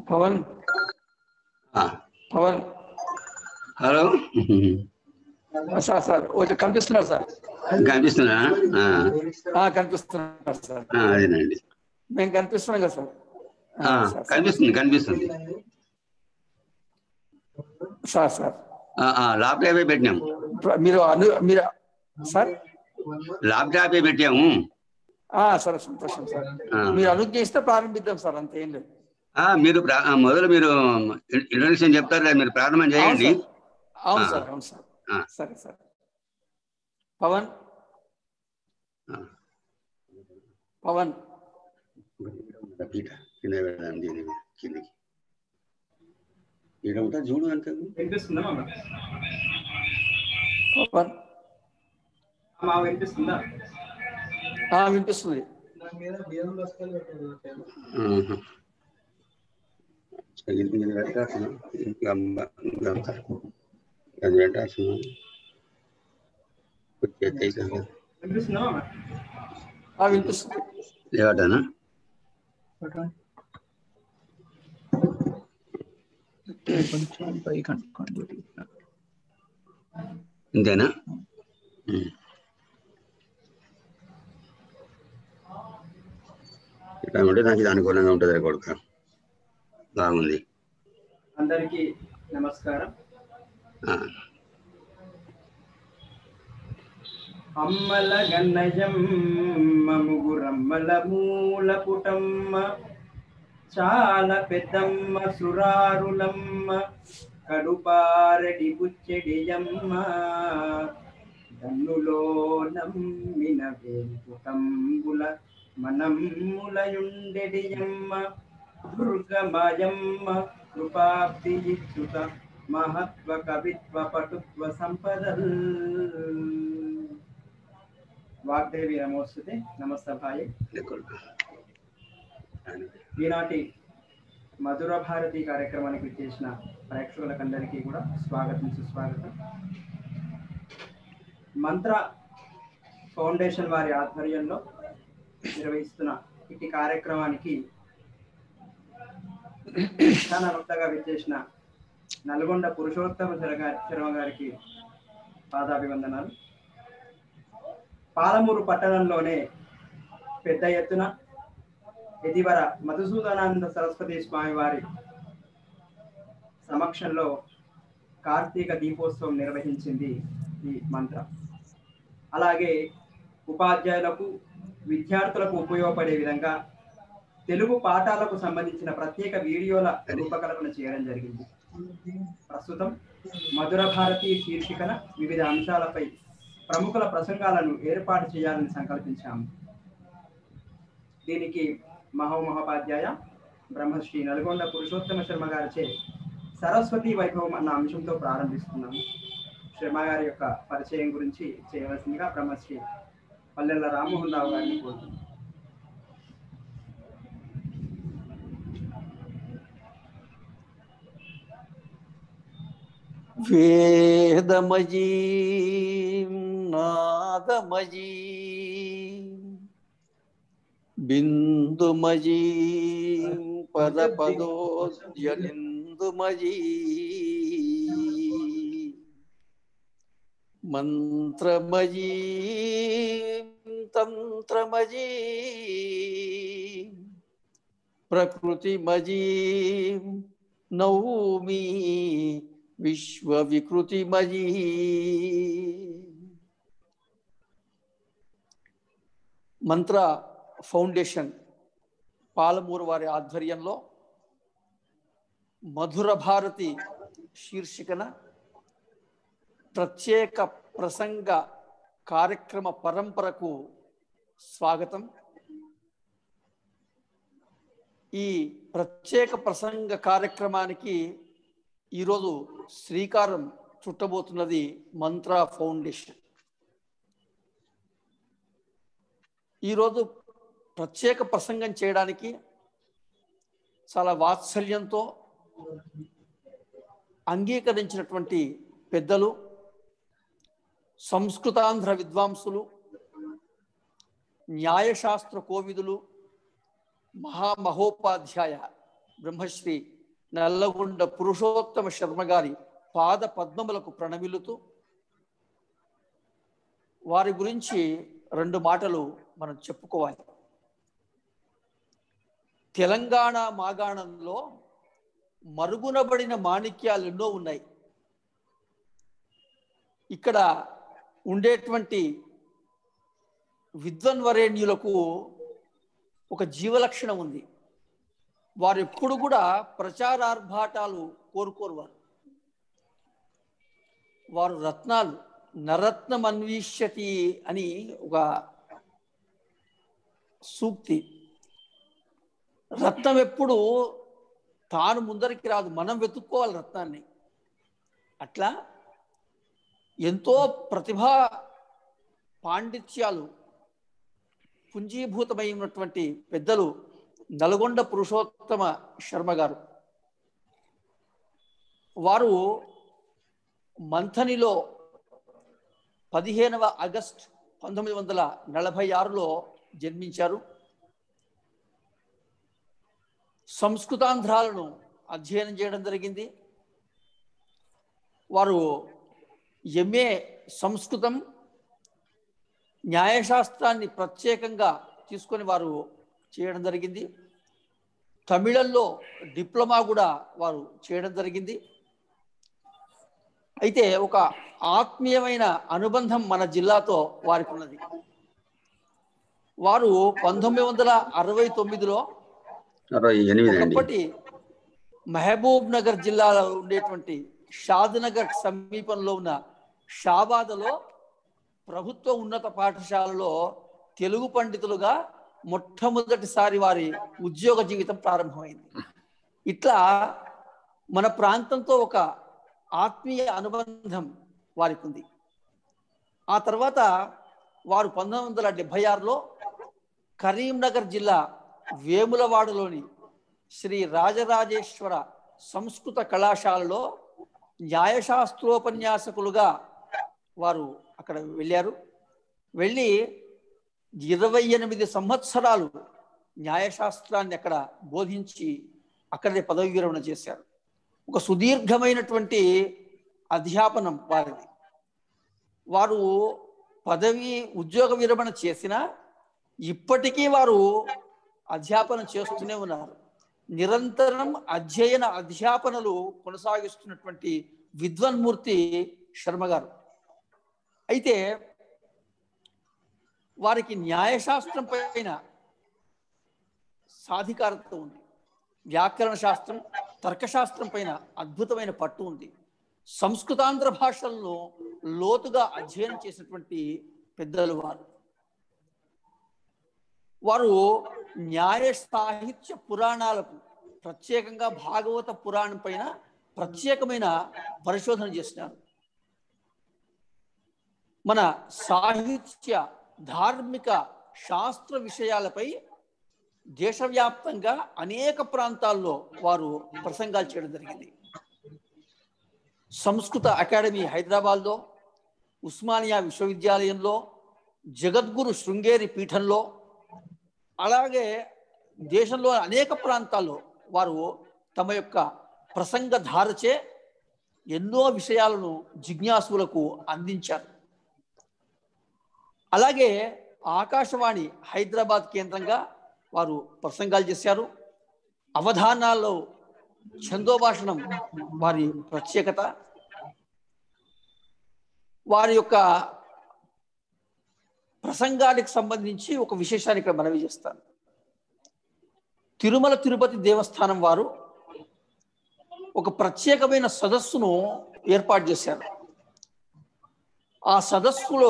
పవన్ ఆ, Pawan hello sir sir okay కనిపిస్తున్నారు sir కనిపిస్తున్నా ఆ, ఆ, కనిపిస్తున్నారు సార్ ఆ, అదేనండి మేము కనిపిస్తున్నాం కదా సార్ ఆ, ఆ, సార్, కనిపిస్తుంది కనిపిస్తుంది సార్ సార్ ఆ, ఆ, ల్యాప్టాపే పెట్టినాము ప్ర- మీరు అను మీరు సార్ ల్యాప్టాపే పెట్టాము ఆ, సరే సంతోషం సార్ ఆ. మీరు అనుజ్ఞిస్తే ప్రారంభిద్దాం సార్ అంత ఏం లేదు ఆ, మీరు ప్రా- ఆ, మొదలు మీరు ఇంట్రొడక్షన్ చెప్తారు కదా మీరు ప్రారంభం అవును చేయండి సార్ అవును ఆ. సార్ అవును సార్ ఆ. సరే సార్ పవన్ ఆ. పవన్ పీట కింద పెడదాం దీని మీద, కిందకి ఇక్కడ ఉంటా చూడు అంతే వినిపిస్తుందా మామ పవన్ మా వినిపిస్తుందా ఆ, వినిపిస్తుంది ఆహా. సరే, ఇది మీద పెట్టాల్సిన ఇంకా అమ్మ- ఇంకా అంతా. అది పెట్టాల్సిన కొంచెం ఎత్తు అయితే కదా. వినిపిస్తుందా మామ ఆ, వినిపిస్తుంది లేవటానా కొంచెం పైకి అనుకోండి ఇంతేనా ఉమ్. ఇట్లా ఉంటే నాకు ఇది అనుకూలంగా ఉంటుంది కొడుక బాగుంది అందరికీ నమస్కారం ఆ, అమ్మల గన్నయమ్మ ముగురమ్మల మూల పుటమ్మ చాలా పెద్దమ్మ సురారులమ్మ కడుపారడి బుచ్చెడియమ్మ దన్నులో నమ్మిన వేంకుటంబుల మనమ్ములయుండెడియమ్మ దుర్గమాయమ్మ కృపాబ్ది ఇచ్చుత మహత్వ కవిత్వ పటుత్వ సంపదల్ వాగ్దేవి నమోస్తుతే నమస్తభాయే లే కొడుక. ఈనాటి మధుర భారతి కార్యక్రమానికి చేసిన ప్రేక్షకులకందరికీ కూడా స్వాగతం సుస్వాగతం మంత్ర ఫౌండేషన్ వారి ఆధ్వర్యంలో నిర్వహిస్తున్న ఇటు కార్యక్రమానికి ప్రధాన వక్తగా విచ్చేసిన నల్గొండ పురుషోత్తమ శర్మ గారి శర్మ గారికి పాదాభివందనాలు పాలమూరు పట్టణంలోనే పెద్ద ఎత్తున ఇటీవల మధుసూదనానంద సరస్వతి స్వామి వారి సమక్షంలో కార్తీక దీపోత్సవం నిర్వహించింది ఈ మంత్ర అలాగే ఉపాధ్యాయులకు విద్యార్థులకు ఉపయోగపడే విధంగా తెలుగు పాఠాలకు సంబంధించిన ప్రత్యేక వీడియోల రూపకల్పన చేయడం జరిగింది ప్రస్తుతం మధుర భారతి శీర్షికన వివిధ అంశాలపై ప్రముఖుల ప్రసంగాలను ఏర్పాటు చేయాలని సంకల్పించాము దీనికి మహోమహోపాధ్యాయ బ్రహ్మశ్రీ నల్గొండ పురుషోత్తమ శర్మ గారిచే సరస్వతి వైభవం అన్న అంశంతో ప్రారంభిస్తున్నాము శర్మ గారి యొక్క పరిచయం గురించి చేయవలసిందిగా బ్రహ్మశ్రీ పల్లెల రామ్మోహన్ రావు గారిని కోరుతున్నాను వేదమయీం నాదమయీ బిందుమయీం పదపదోద్యలిందుమయీ మంత్రమయీం తంత్రమయీ ప్రకృతిమయీం నౌమి విశ్వవికృతిమయీ మంత్ర ఫౌండేషన్ పాలమూరు వారి ఆధ్వర్యంలో మధుర భారతి శీర్షికన ప్రత్యేక ప్రసంగ కార్యక్రమ పరంపరకు స్వాగతం ఈ ప్రత్యేక ప్రసంగ కార్యక్రమానికి ఈరోజు శ్రీకారం చుట్టబోతున్నది మంత్ర ఫౌండేషన్ ఈరోజు ప్రత్యేక ప్రసంగం చేయడానికి చాలా వాత్సల్యంతో అంగీకరించినటువంటి పెద్దలు సంస్కృతాంధ్ర విద్వాంసులు న్యాయశాస్త్ర కోవిదులు మహామహోపాధ్యాయ బ్రహ్మశ్రీ నల్లగొండ పురుషోత్తమ శర్మ గారి పాద పద్మములకు ప్రణమిల్లుతూ వారి గురించి రెండు మాటలు మనం చెప్పుకోవాలి తెలంగాణ మాగాణంలో మరుగునబడిన మాణిక్యాలు ఎన్నో ఉన్నాయి ఇక్కడ ఉండేటువంటి విద్వన్వరేణ్యులకు ఒక జీవలక్షణం ఉంది వారు ఎప్పుడు కూడా ప్రచారార్భాటాలు కోరుకోరు వారు వారు రత్నాలు నరత్నం అన్వీష్యతి అని ఒక సూక్తి రత్నం ఎప్పుడు తాను ముందరికి రాదు మనం వెతుక్కోవాలి రత్నాన్ని అట్లా ఎంతో ప్రతిభా పాండిత్యాలు పుంజీభూతమైనటువంటి పెద్దలు నల్గొండ పురుషోత్తమ శర్మ గారు వారు మంథనిలో పదిహేనవ ఆగస్ట్ పంతొమ్మిది వందల నలభై ఆరులో జన్మించారు సంస్కృతాంధ్రాలను అధ్యయనం చేయడం జరిగింది వారు ఎంఏ సంస్కృతం న్యాయశాస్త్రాన్ని ప్రత్యేకంగా తీసుకొని వారు చేయడం జరిగింది తమిళంలో డిప్లొమా కూడా వారు చేయడం జరిగింది అయితే ఒక ఆత్మీయమైన అనుబంధం మన జిల్లాతో వారికి ఉన్నది వారు పంతొమ్మిది వందల అరవై తొమ్మిదిలో అరవై ఎనిమిది అండి ఒకప్పటి మహబూబ్ నగర్ జిల్లాలో ఉండేటువంటి షాద్నగర్ సమీపంలో ఉన్న షాబాద్లో ప్రభుత్వ ఉన్నత పాఠశాలలో తెలుగు పండితులుగా మొట్టమొదటిసారి వారి ఉద్యోగ జీవితం ప్రారంభమైంది ఇట్లా మన ప్రాంతంతో ఒక ఆత్మీయ అనుబంధం వారికి ఉంది ఆ తర్వాత వారు పంతొమ్మిది వందల డెబ్బై ఆరులో కరీంనగర్ జిల్లా వేములవాడలోని శ్రీ రాజరాజేశ్వర సంస్కృత కళాశాలలో న్యాయశాస్త్రోపన్యాసకులుగా వారు అక్కడ వెళ్ళారు వెళ్ళి ఇరవై ఎనిమిది సంవత్సరాలు న్యాయశాస్త్రాన్ని అక్కడ బోధించి అక్కడే పదవి విరమణ చేశారు ఒక సుదీర్ఘమైనటువంటి అధ్యాపనం వారిది వారు పదవి ఉద్యోగ విరమణ చేసినా ఇప్పటికీ వారు అధ్యాపనం చేస్తూనే ఉన్నారు నిరంతరం అధ్యయన అధ్యాపనలు కొనసాగిస్తున్నటువంటి విద్వన్మూర్తి శర్మ గారు అయితే వారికి న్యాయశాస్త్రం పైన సాధికారత ఉంది వ్యాకరణ శాస్త్రం తర్కశాస్త్రం పైన అద్భుతమైన పట్టు ఉంది సంస్కృతాంధ్ర భాషలను లోతుగా అధ్యయనం చేసినటువంటి పెద్దలు వారు వారు న్యాయ సాహిత్య పురాణాలకు ప్రత్యేకంగా భాగవత పురాణం పైన ప్రత్యేకమైన పరిశోధన చేసినారు మన సాహిత్య ధార్మిక శాస్త్ర విషయాలపై దేశవ్యాప్తంగా అనేక ప్రాంతాల్లో వారు ప్రసంగాలు చేయడం జరిగింది సంస్కృత అకాడమీ హైదరాబాద్లో ఉస్మానియా విశ్వవిద్యాలయంలో జగద్గురు శృంగేరి పీఠంలో అలాగే దేశంలో అనేక ప్రాంతాల్లో వారు తమ యొక్క ప్రసంగ ధారచే ఎన్నో విషయాలను జిజ్ఞాసులకు అందించారు అలాగే ఆకాశవాణి హైదరాబాద్ కేంద్రంగా వారు ప్రసంగాలు చేశారు అవధానాల్లో ఛందోభాషణం వారి ప్రత్యేకత వారి యొక్క ప్రసంగానికి సంబంధించి ఒక విశేషాన్ని ఇక్కడ మనవి చేస్తాను తిరుమల తిరుపతి దేవస్థానం వారు ఒక ప్రత్యేకమైన సదస్సును ఏర్పాటు చేశారు ఆ సదస్సులో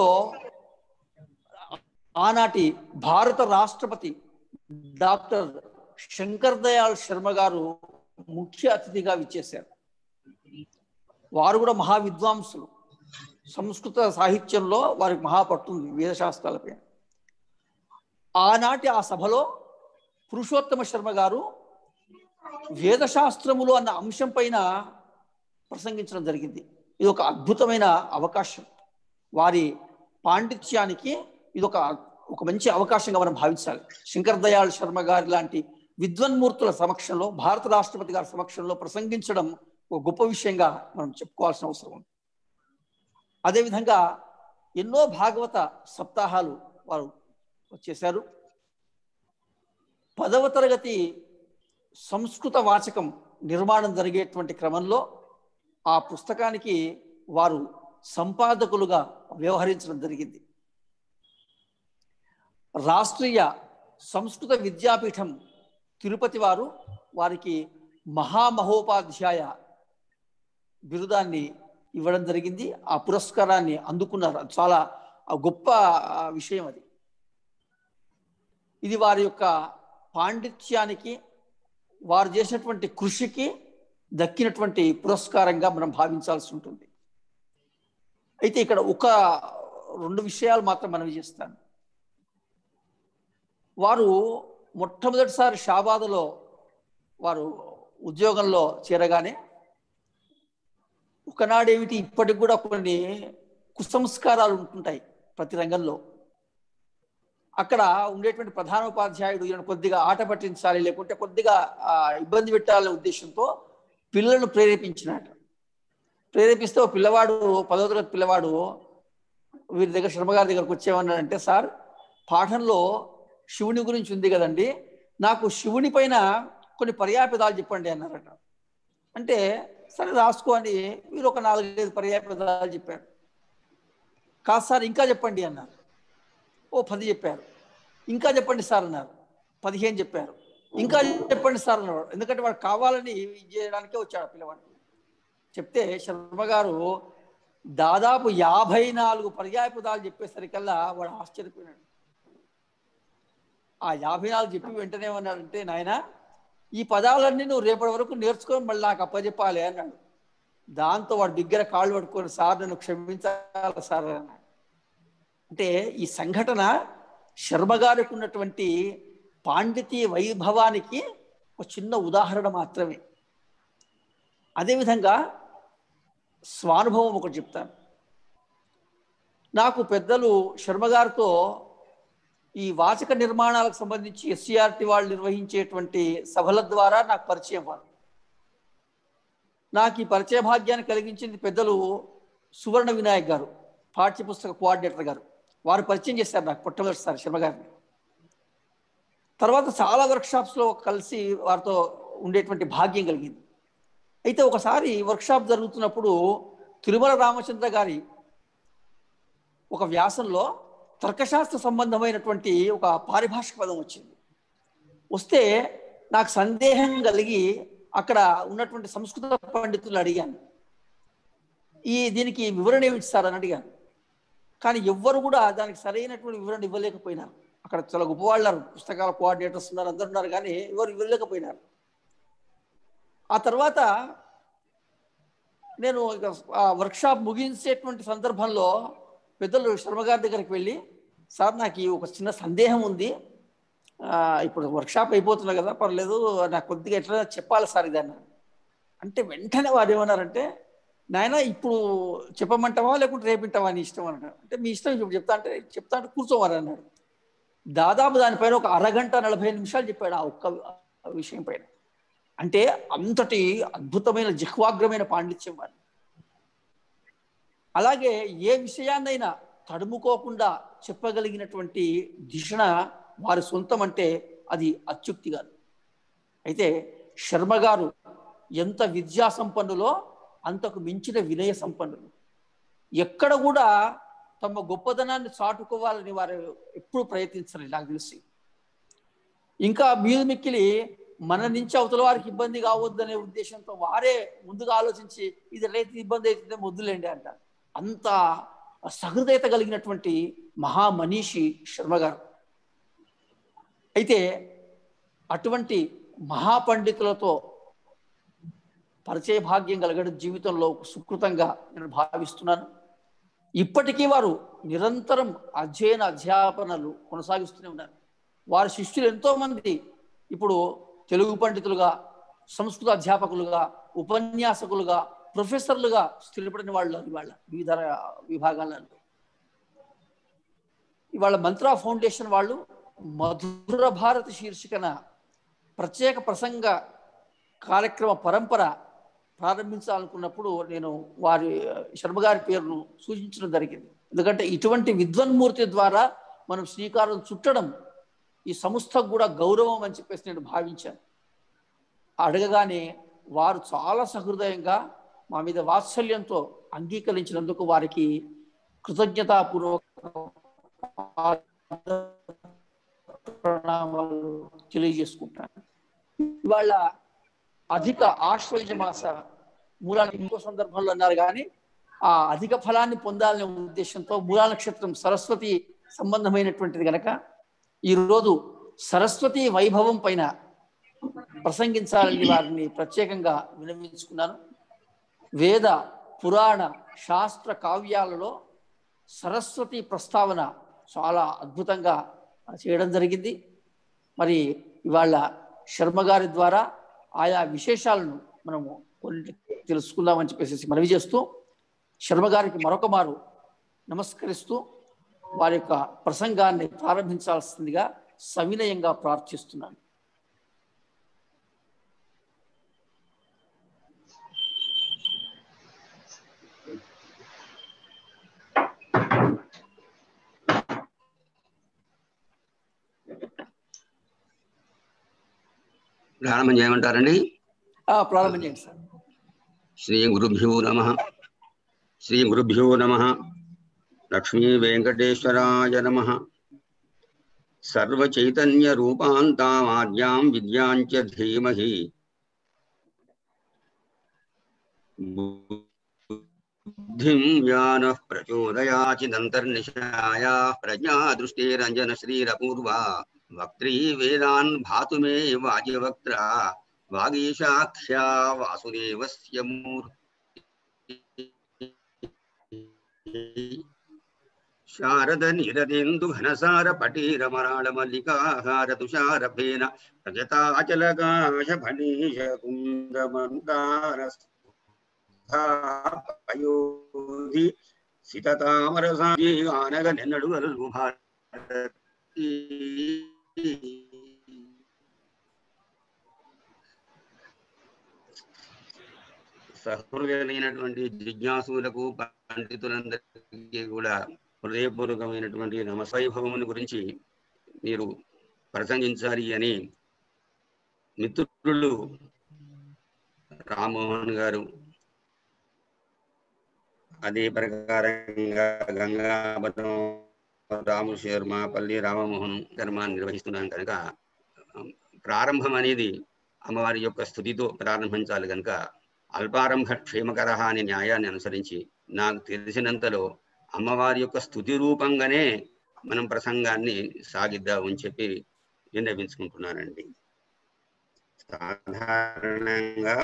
ఆనాటి భారత రాష్ట్రపతి డాక్టర్ శంకర్ దయాళ్ శర్మ గారు ముఖ్య అతిథిగా విచ్చేశారు వారు కూడా మహా విద్వాంసులు సంస్కృత సాహిత్యంలో వారికి మహాపట్టు ఉంది వేదశాస్త్రాలపై ఆనాటి ఆ సభలో పురుషోత్తమ శర్మ గారు వేదశాస్త్రములు అన్న అంశం పైన ప్రసంగించడం జరిగింది ఇది ఒక అద్భుతమైన అవకాశం వారి పాండిత్యానికి ఇది ఒక ఒక మంచి అవకాశంగా మనం భావించాలి శంకర్ దయాళ్ శర్మ గారి లాంటి విద్వన్మూర్తుల సమక్షంలో భారత రాష్ట్రపతి గారి సమక్షంలో ప్రసంగించడం ఒక గొప్ప విషయంగా మనం చెప్పుకోవాల్సిన అవసరం ఉంది అదేవిధంగా ఎన్నో భాగవత సప్తాహాలు వారు చేశారు పదవ తరగతి సంస్కృత వాచకం నిర్మాణం జరిగేటువంటి క్రమంలో ఆ పుస్తకానికి వారు సంపాదకులుగా వ్యవహరించడం జరిగింది రాష్ట్రీయ సంస్కృత విద్యాపీఠం తిరుపతి వారు వారికి మహామహోపాధ్యాయ బిరుదాన్ని ఇవ్వడం జరిగింది ఆ పురస్కారాన్ని అందుకున్నారు అది చాలా గొప్ప విషయం అది ఇది వారి యొక్క పాండిత్యానికి వారు చేసినటువంటి కృషికి దక్కినటువంటి పురస్కారంగా మనం భావించాల్సి ఉంటుంది అయితే ఇక్కడ ఒక రెండు విషయాలు మాత్రం మనవి చేస్తాను వారు మొట్టమొదటిసారి షాబాదులో వారు ఉద్యోగంలో చేరగానే ఒకనాడేమిటి ఇప్పటికి కూడా కొన్ని కుసంస్కారాలు ఉంటుంటాయి ప్రతి రంగంలో అక్కడ ఉండేటువంటి ప్రధానోపాధ్యాయుడు ఈయన కొద్దిగా ఆట పట్టించాలి లేకుంటే కొద్దిగా ఇబ్బంది పెట్టాలనే ఉద్దేశంతో పిల్లలను ప్రేరేపించినట్టు ప్రేరేపిస్తే ఓ పిల్లవాడు పదో తరగతి పిల్లవాడు వీరి దగ్గర శర్మగారి దగ్గరకు వచ్చేమన్నాడంటే సార్ పాఠంలో శివుని గురించి ఉంది కదండి నాకు శివుని పైన కొన్ని పర్యాపదాలు చెప్పండి అన్నారట అంటే సరే రాసుకో అని వీరు ఒక నాలుగైదు పర్యాపదాలు చెప్పారు కాదు సార్ ఇంకా చెప్పండి అన్నారు ఓ పది చెప్పారు ఇంకా చెప్పండి సార్ అన్నారు పదిహేను చెప్పారు ఇంకా చెప్పండి సార్ అన్నారు ఎందుకంటే వాడు కావాలని చేయడానికే వచ్చాడు పిల్లవాడు చెప్తే శర్మ గారు దాదాపు యాభై నాలుగు పర్యాయపదాలు చెప్పేసరికల్లా వాడు ఆశ్చర్యపోయినాడు ఆ యాభై నాలుగు చెప్పి వెంటనే ఏమన్నాడంటే నాయన ఈ పదాలన్నీ నువ్వు రేపటి వరకు నేర్చుకొని మళ్ళీ నాకు అప్పచెప్పాలి అన్నాడు దాంతో వాడు దగ్గర కాళ్ళు పట్టుకొని సార్ నన్ను క్షమించాలి సార్ అన్నాడు అంటే ఈ సంఘటన శర్మ గారికి ఉన్నటువంటి పాండితీ వైభవానికి ఒక చిన్న ఉదాహరణ మాత్రమే అదేవిధంగా స్వానుభవం ఒకటి చెప్తాను నాకు పెద్దలు శర్మ గారితో ఈ వాచక నిర్మాణాలకు సంబంధించి ఎస్సీఆర్టీ వాళ్ళు నిర్వహించేటువంటి సభల ద్వారా నాకు పరిచయం వాళ్ళు నాకు ఈ పరిచయ భాగ్యాన్ని కలిగించింది పెద్దలు సువర్ణ వినాయక్ గారు పాఠ్యపుస్తక కోఆర్డినేటర్ గారు వారు పరిచయం చేశారు నాకు మొట్టమొదటిసారి శర్మ గారిని తర్వాత చాలా వర్క్షాప్స్లో కలిసి వారితో ఉండేటువంటి భాగ్యం కలిగింది అయితే ఒకసారి వర్క్షాప్ జరుగుతున్నప్పుడు తిరుమల రామచంద్ర గారి ఒక వ్యాసంలో తర్కశాస్త్ర సంబంధమైనటువంటి ఒక పారిభాషిక పదం వచ్చింది వస్తే నాకు సందేహం కలిగి అక్కడ ఉన్నటువంటి సంస్కృత పండితులు అడిగాను ఈ దీనికి వివరణ ఏమిటి సార్ అని అడిగాను కానీ ఎవ్వరు కూడా దానికి సరైనటువంటి వివరణ ఇవ్వలేకపోయినారు అక్కడ చాలా గొప్పవాళ్ళు పుస్తకాల కోఆర్డినేటర్స్ ఉన్నారు అందరు ఉన్నారు కానీ ఎవరు ఇవ్వలేకపోయినారు ఆ తర్వాత నేను ఇక ఆ వర్క్షాప్ ముగించేటువంటి సందర్భంలో పెద్దలు శర్మగారి దగ్గరికి వెళ్ళి సార్ నాకు ఈ ఒక చిన్న సందేహం ఉంది ఇప్పుడు వర్క్షాప్ అయిపోతున్నా కదా పర్లేదు నాకు కొద్దిగా ఎట్లా చెప్పాలి సార్ ఇది అన్నారు అంటే వెంటనే వారు ఏమన్నారంటే నాయన ఇప్పుడు చెప్పమంటావా లేకుంటే రేపింటావా నీ ఇష్టం అన్నాడు అంటే మీ ఇష్టం ఇప్పుడు చెప్తా అంటే చెప్తా అంటే కూర్చోమని అన్నాడు దాదాపు దానిపైన ఒక అరగంట నలభై నిమిషాలు చెప్పాడు ఆ ఒక్క విషయం పైన అంటే అంతటి అద్భుతమైన జిహ్వాగ్రమైన పాండిత్యం వారి అలాగే ఏ విషయాన్నైనా తడుముకోకుండా చెప్పగలిగినటువంటి దిశణ వారి సొంతం అంటే అది అత్యుక్తి కాదు అయితే శర్మ గారు ఎంత విద్యా సంపన్నులో అంతకు మించిన వినయ సంపన్నులు ఎక్కడ కూడా తమ గొప్పదనాన్ని చాటుకోవాలని వారు ఎప్పుడు ప్రయత్నించలేదు నాకు తెలిసి ఇంకా మీద మిక్కిలి మన నుంచి అవతల వారికి ఇబ్బంది కావద్దనే ఉద్దేశంతో వారే ముందుగా ఆలోచించి ఇది రైతు ఇబ్బంది అవుతుందే మొద్దులేండి అంటారు అంత సహృదయత కలిగినటువంటి మహామనీషి శర్మ గారు అయితే అటువంటి మహాపండితులతో పరిచయ భాగ్యం కలగడం జీవితంలో సుకృతంగా నేను భావిస్తున్నాను ఇప్పటికీ వారు నిరంతరం అధ్యయన అధ్యాపనలు కొనసాగిస్తూనే ఉన్నారు వారి శిష్యులు ఎంతో మంది ఇప్పుడు తెలుగు పండితులుగా సంస్కృత అధ్యాపకులుగా ఉపన్యాసకులుగా ప్రొఫెసర్లుగా స్థిరపడిన వాళ్ళు ఇవాళ వివిధ విభాగాలలో ఇవాళ మంత్రా ఫౌండేషన్ వాళ్ళు మధుర భారతి శీర్షికన ప్రత్యేక ప్రసంగ కార్యక్రమ పరంపర ప్రారంభించాలనుకున్నప్పుడు నేను వారి శర్మ గారి పేరును సూచించడం జరిగింది ఎందుకంటే ఇటువంటి విద్వన్మూర్తి ద్వారా మనం శ్రీకారం చుట్టడం ఈ సంస్థకు కూడా గౌరవం అని చెప్పేసి నేను భావించాను అడగగానే వారు చాలా సహృదయంగా మా మీద వాత్సల్యంతో అంగీకరించినందుకు వారికి కృతజ్ఞతాపూర్వక ప్రణామాలు తెలియజేసుకుంటాను ఇవాళ అధిక ఆశ్వయుజ మాస మూలా ఇంకో సందర్భంలో అన్నారు కానీ ఆ అధిక ఫలాన్ని పొందాలనే ఉద్దేశంతో మూలా నక్షత్రం సరస్వతి సంబంధమైనటువంటిది గనక ఈరోజు సరస్వతి వైభవం పైన ప్రసంగించాలని వారిని ప్రత్యేకంగా వినవించుకున్నాను వేద పురాణ శాస్త్ర కావ్యాలలో సరస్వతి ప్రస్తావన చాలా అద్భుతంగా చేయడం జరిగింది మరి ఇవాళ శర్మ గారి ద్వారా ఆయా విశేషాలను మనము కొన్ని తెలుసుకుందామని చెప్పేసి మనవి చేస్తూ శర్మ గారికి మరొక మారు నమస్కరిస్తూ వారి యొక్క ప్రసంగాన్ని ప్రారంభించాల్సిందిగా సవినయంగా ప్రార్థిస్తున్నాను ప్రారంభం చేయమంటారండి ఆ, ప్రారంభం చేయండి సార్ శ్రీ గురుభ్యో నమ శ్రీ గురుభ్యో నమ లక్ష్మీ వెంకటేశ్వరాయ నమ సర్వచైతన్య రూపాంతామాద్యాం విద్యాంచ ధీమహి బుద్ధిం యానః ప్రచోదయాచిదంతర్నిశాయా ప్రజ్ఞా దృష్టిరంజన శ్రీరపూర్వా వక్త్రీ వేదాన్ భాతుమే వాజ్యవక్త్ర వాగీశాఖ్యా వాసుదేవస్య మూర్తి శారద నిరదేందు ఘనసార పటీరమరాళ మల్లికాహార తుషారభేన రజతాచలకాశ ఫణీష కుందమందార పయోధి సితతామర సానగ నెన్నడు అల్లు భారతి సహృదయులైనటువంటి జిజ్ఞాసులకు పండితులందరికీ కూడా హృదయపూర్వకమైనటువంటి నమస్వైభవముని గురించి మీరు ప్రసంగించాలి అని మిత్రులు రామ్మోహన్ గారు అదే ప్రకారంగా గంగాపట్నం రాము శర్మ పల్లి రామమోహన్ ధర్మాన్ని నిర్వహిస్తున్నాం కనుక ప్రారంభం అనేది అమ్మవారి యొక్క స్థుతితో ప్రారంభించాలి కనుక అల్పారంభ క్షేమకర అనే న్యాయాన్ని అనుసరించి నాకు తెలిసినంతలో అమ్మవారి యొక్క స్థుతి రూపంగానే మనం ప్రసంగాన్ని సాగిద్దామని చెప్పి విన్నవించుకుంటున్నానండి సాధారణంగా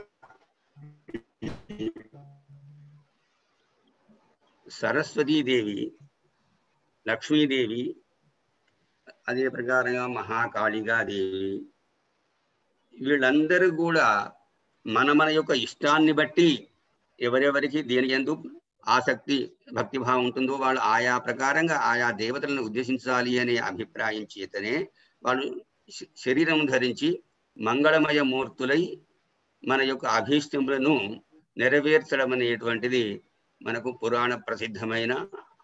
సరస్వతీదేవి లక్ష్మీదేవి అదే ప్రకారంగా మహాకాళిగా దేవి వీళ్ళందరూ కూడా మన మన యొక్క ఇష్టాన్ని బట్టి ఎవరెవరికి దేని ఎందు ఆసక్తి భక్తిభావం ఉంటుందో వాళ్ళు ఆయా ప్రకారంగా ఆయా దేవతలను ఉద్దేశించాలి అనే అభిప్రాయం చేతనే వాళ్ళు శ- శరీరం ధరించి మంగళమయ మూర్తులై మన యొక్క అభీష్టములను నెరవేర్చడం అనేటువంటిది మనకు పురాణ ప్రసిద్ధమైన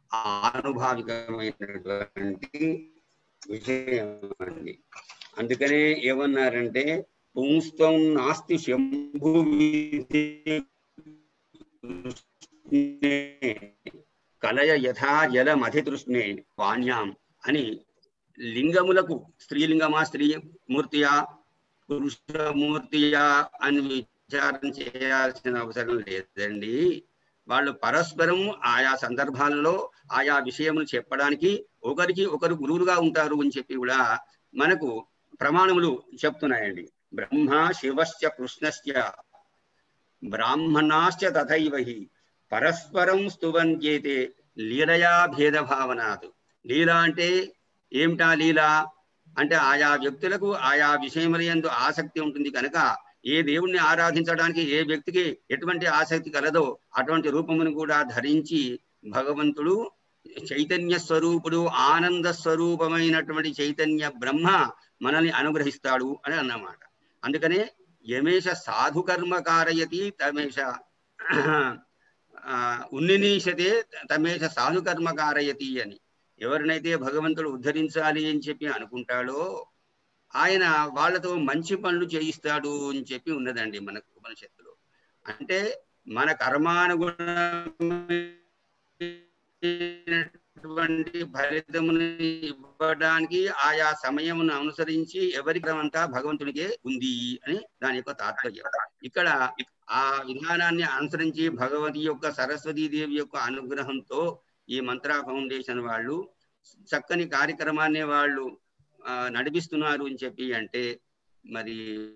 ఆనుభావికమైనటువంటి విషయం అండి అందుకనే ఏమన్నారంటే పుంస్త్వం నాస్తి శంభు కలయ యథా జలమధితృష్ణే వాణ్యాం అని లింగములకు స్త్రీలింగమా స్త్రీ మూర్తియా పురుషమూర్తియా అని విచారం చేయాల్సిన అవసరం లేదండి వాళ్ళు పరస్పరం ఆయా సందర్భాలలో ఆయా విషయములు చెప్పడానికి ఒకరికి ఒకరు గురువులుగా ఉంటారు అని చెప్పి కూడా మనకు ప్రమాణములు చెప్తున్నాయండి బ్రహ్మ శివశ్చ కృష్ణశ్చ బ్రాహ్మణాశ్చ తథైవ హి పరస్పరం స్తువంచేతే లీలయా భేదభావనాత్ లీల అంటే ఏమిటా లీల అంటే ఆయా వ్యక్తులకు ఆయా విషయముల యందు ఆసక్తి ఉంటుంది కనుక ఏ దేవుణ్ణి ఆరాధించడానికి ఏ వ్యక్తికి ఎటువంటి ఆసక్తి కలదో అటువంటి రూపమును కూడా ధరించి భగవంతుడు చైతన్య స్వరూపుడు ఆనంద స్వరూపమైనటువంటి చైతన్య బ్రహ్మ మనల్ని అనుగ్రహిస్తాడు అని అన్నమాట అందుకనే యమేష సాధు కర్మ కారయతి తమేష ఆ, ఉన్నినీషతే తమేష సాధు కర్మ కారయతి అని ఎవరినైతే భగవంతుడు ఉద్ధరించాలి అని చెప్పి అనుకుంటాడో ఆయన వాళ్ళతో మంచి పనులు చేయిస్తాడు అని చెప్పి ఉన్నదండి మనకు ఉపనిషత్తులో అంటే మన కర్మానుగుణమైనటువంటి ఫలితమును ఇవ్వడానికి ఆయా సమయమును అనుసరించి ఎవరి అంతా భగవంతునికే ఉంది అని దాని యొక్క తాత్పర్యం ఇక్కడ ఆ విధానాన్ని అనుసరించి భగవతి యొక్క సరస్వతీ దేవి యొక్క అనుగ్రహంతో ఈ మంత్ర ఫౌండేషన్ వాళ్ళు చక్కని కార్యక్రమాన్ని వాళ్ళు ఆ, నడిపిస్తున్నారు అని చెప్పి అంటే మరి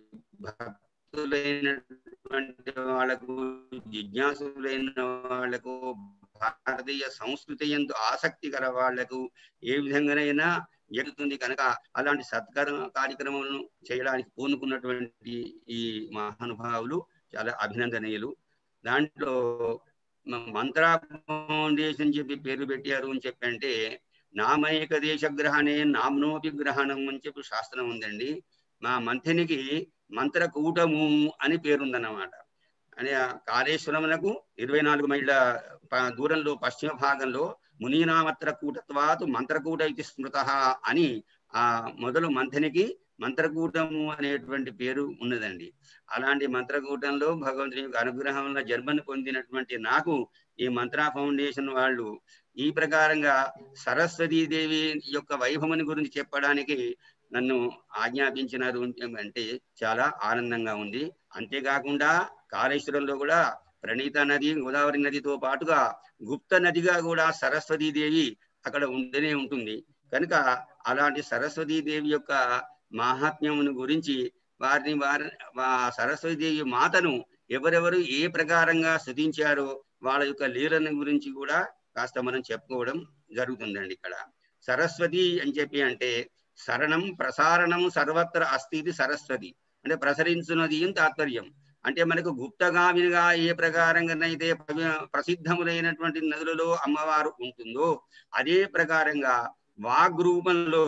భక్తులైనటువంటి వాళ్ళకు జిజ్ఞాసులైన వాళ్ళకు భారతీయ సంస్కృతి ఎందు ఆసక్తి గల వాళ్లకు ఏ విధంగానైనా జరుగుతుంది కనుక అలాంటి సత్కర కార్యక్రమాలను చేయడానికి పూనుకున్నటువంటి ఈ మహానుభావులు చాలా అభినందనీయులు దాంట్లో మ- మంత్ర ఫౌండేషన్ చెప్పి పేరు పెట్టారు అని చెప్పి అంటే నామైక దేశ గ్రహణే నామ్నోపి గ్రహణం అని చెప్పి శాస్త్రం ఉందండి మా మంథనికి మంత్రకూటము అని పేరుందన్నమాట అని ఆ కాళేశ్వరమునకు ఇరవై నాలుగు మైళ్ళ ప- దూరంలో పశ్చిమ భాగంలో మునీనామత్ర కూటత్వాతు మంత్రకూట ఇది స్మృత అని ఆ మొదలు మంథనికి మంత్రకూటము అనేటువంటి పేరు ఉన్నదండి అలాంటి మంత్రకూటంలో భగవంతుని యొక్క అనుగ్రహంలో జన్మను పొందినటువంటి నాకు ఈ మంత్ర ఫౌండేషన్ వాళ్ళు ఈ ప్రకారంగా సరస్వతీదేవి యొక్క వైభవని గురించి చెప్పడానికి నన్ను ఆజ్ఞాపించినారు అంటే చాలా ఆనందంగా ఉంది అంతేకాకుండా కాళేశ్వరంలో కూడా ప్రణీత నది గోదావరి నదితో పాటుగా గుప్త నదిగా కూడా సరస్వతీదేవి అక్కడ ఉండనే ఉంటుంది కనుక అలాంటి సరస్వతీదేవి యొక్క మహాత్మ్యమును గురించి వారిని వారి సరస్వతీదేవి మాతను ఎవరెవరు ఏ ప్రకారంగా స్థుతించారో వాళ్ళ యొక్క లీలను గురించి కూడా కాస్త మనం చెప్పుకోవడం జరుగుతుందండి ఇక్కడ సరస్వతి అని చెప్పి అంటే శరణం ప్రసారణం సర్వత్ర అస్థి ఇది సరస్వతి అంటే ప్రసరించున్నది అని తాత్పర్యం అంటే మనకు గుప్తగామినిగా ఏ ప్రకారంగానైతే ప్రవి- ప్రసిద్ధములైనటువంటి నదులలో అమ్మవారు ఉంటుందో అదే ప్రకారంగా వాగ్రూపంలో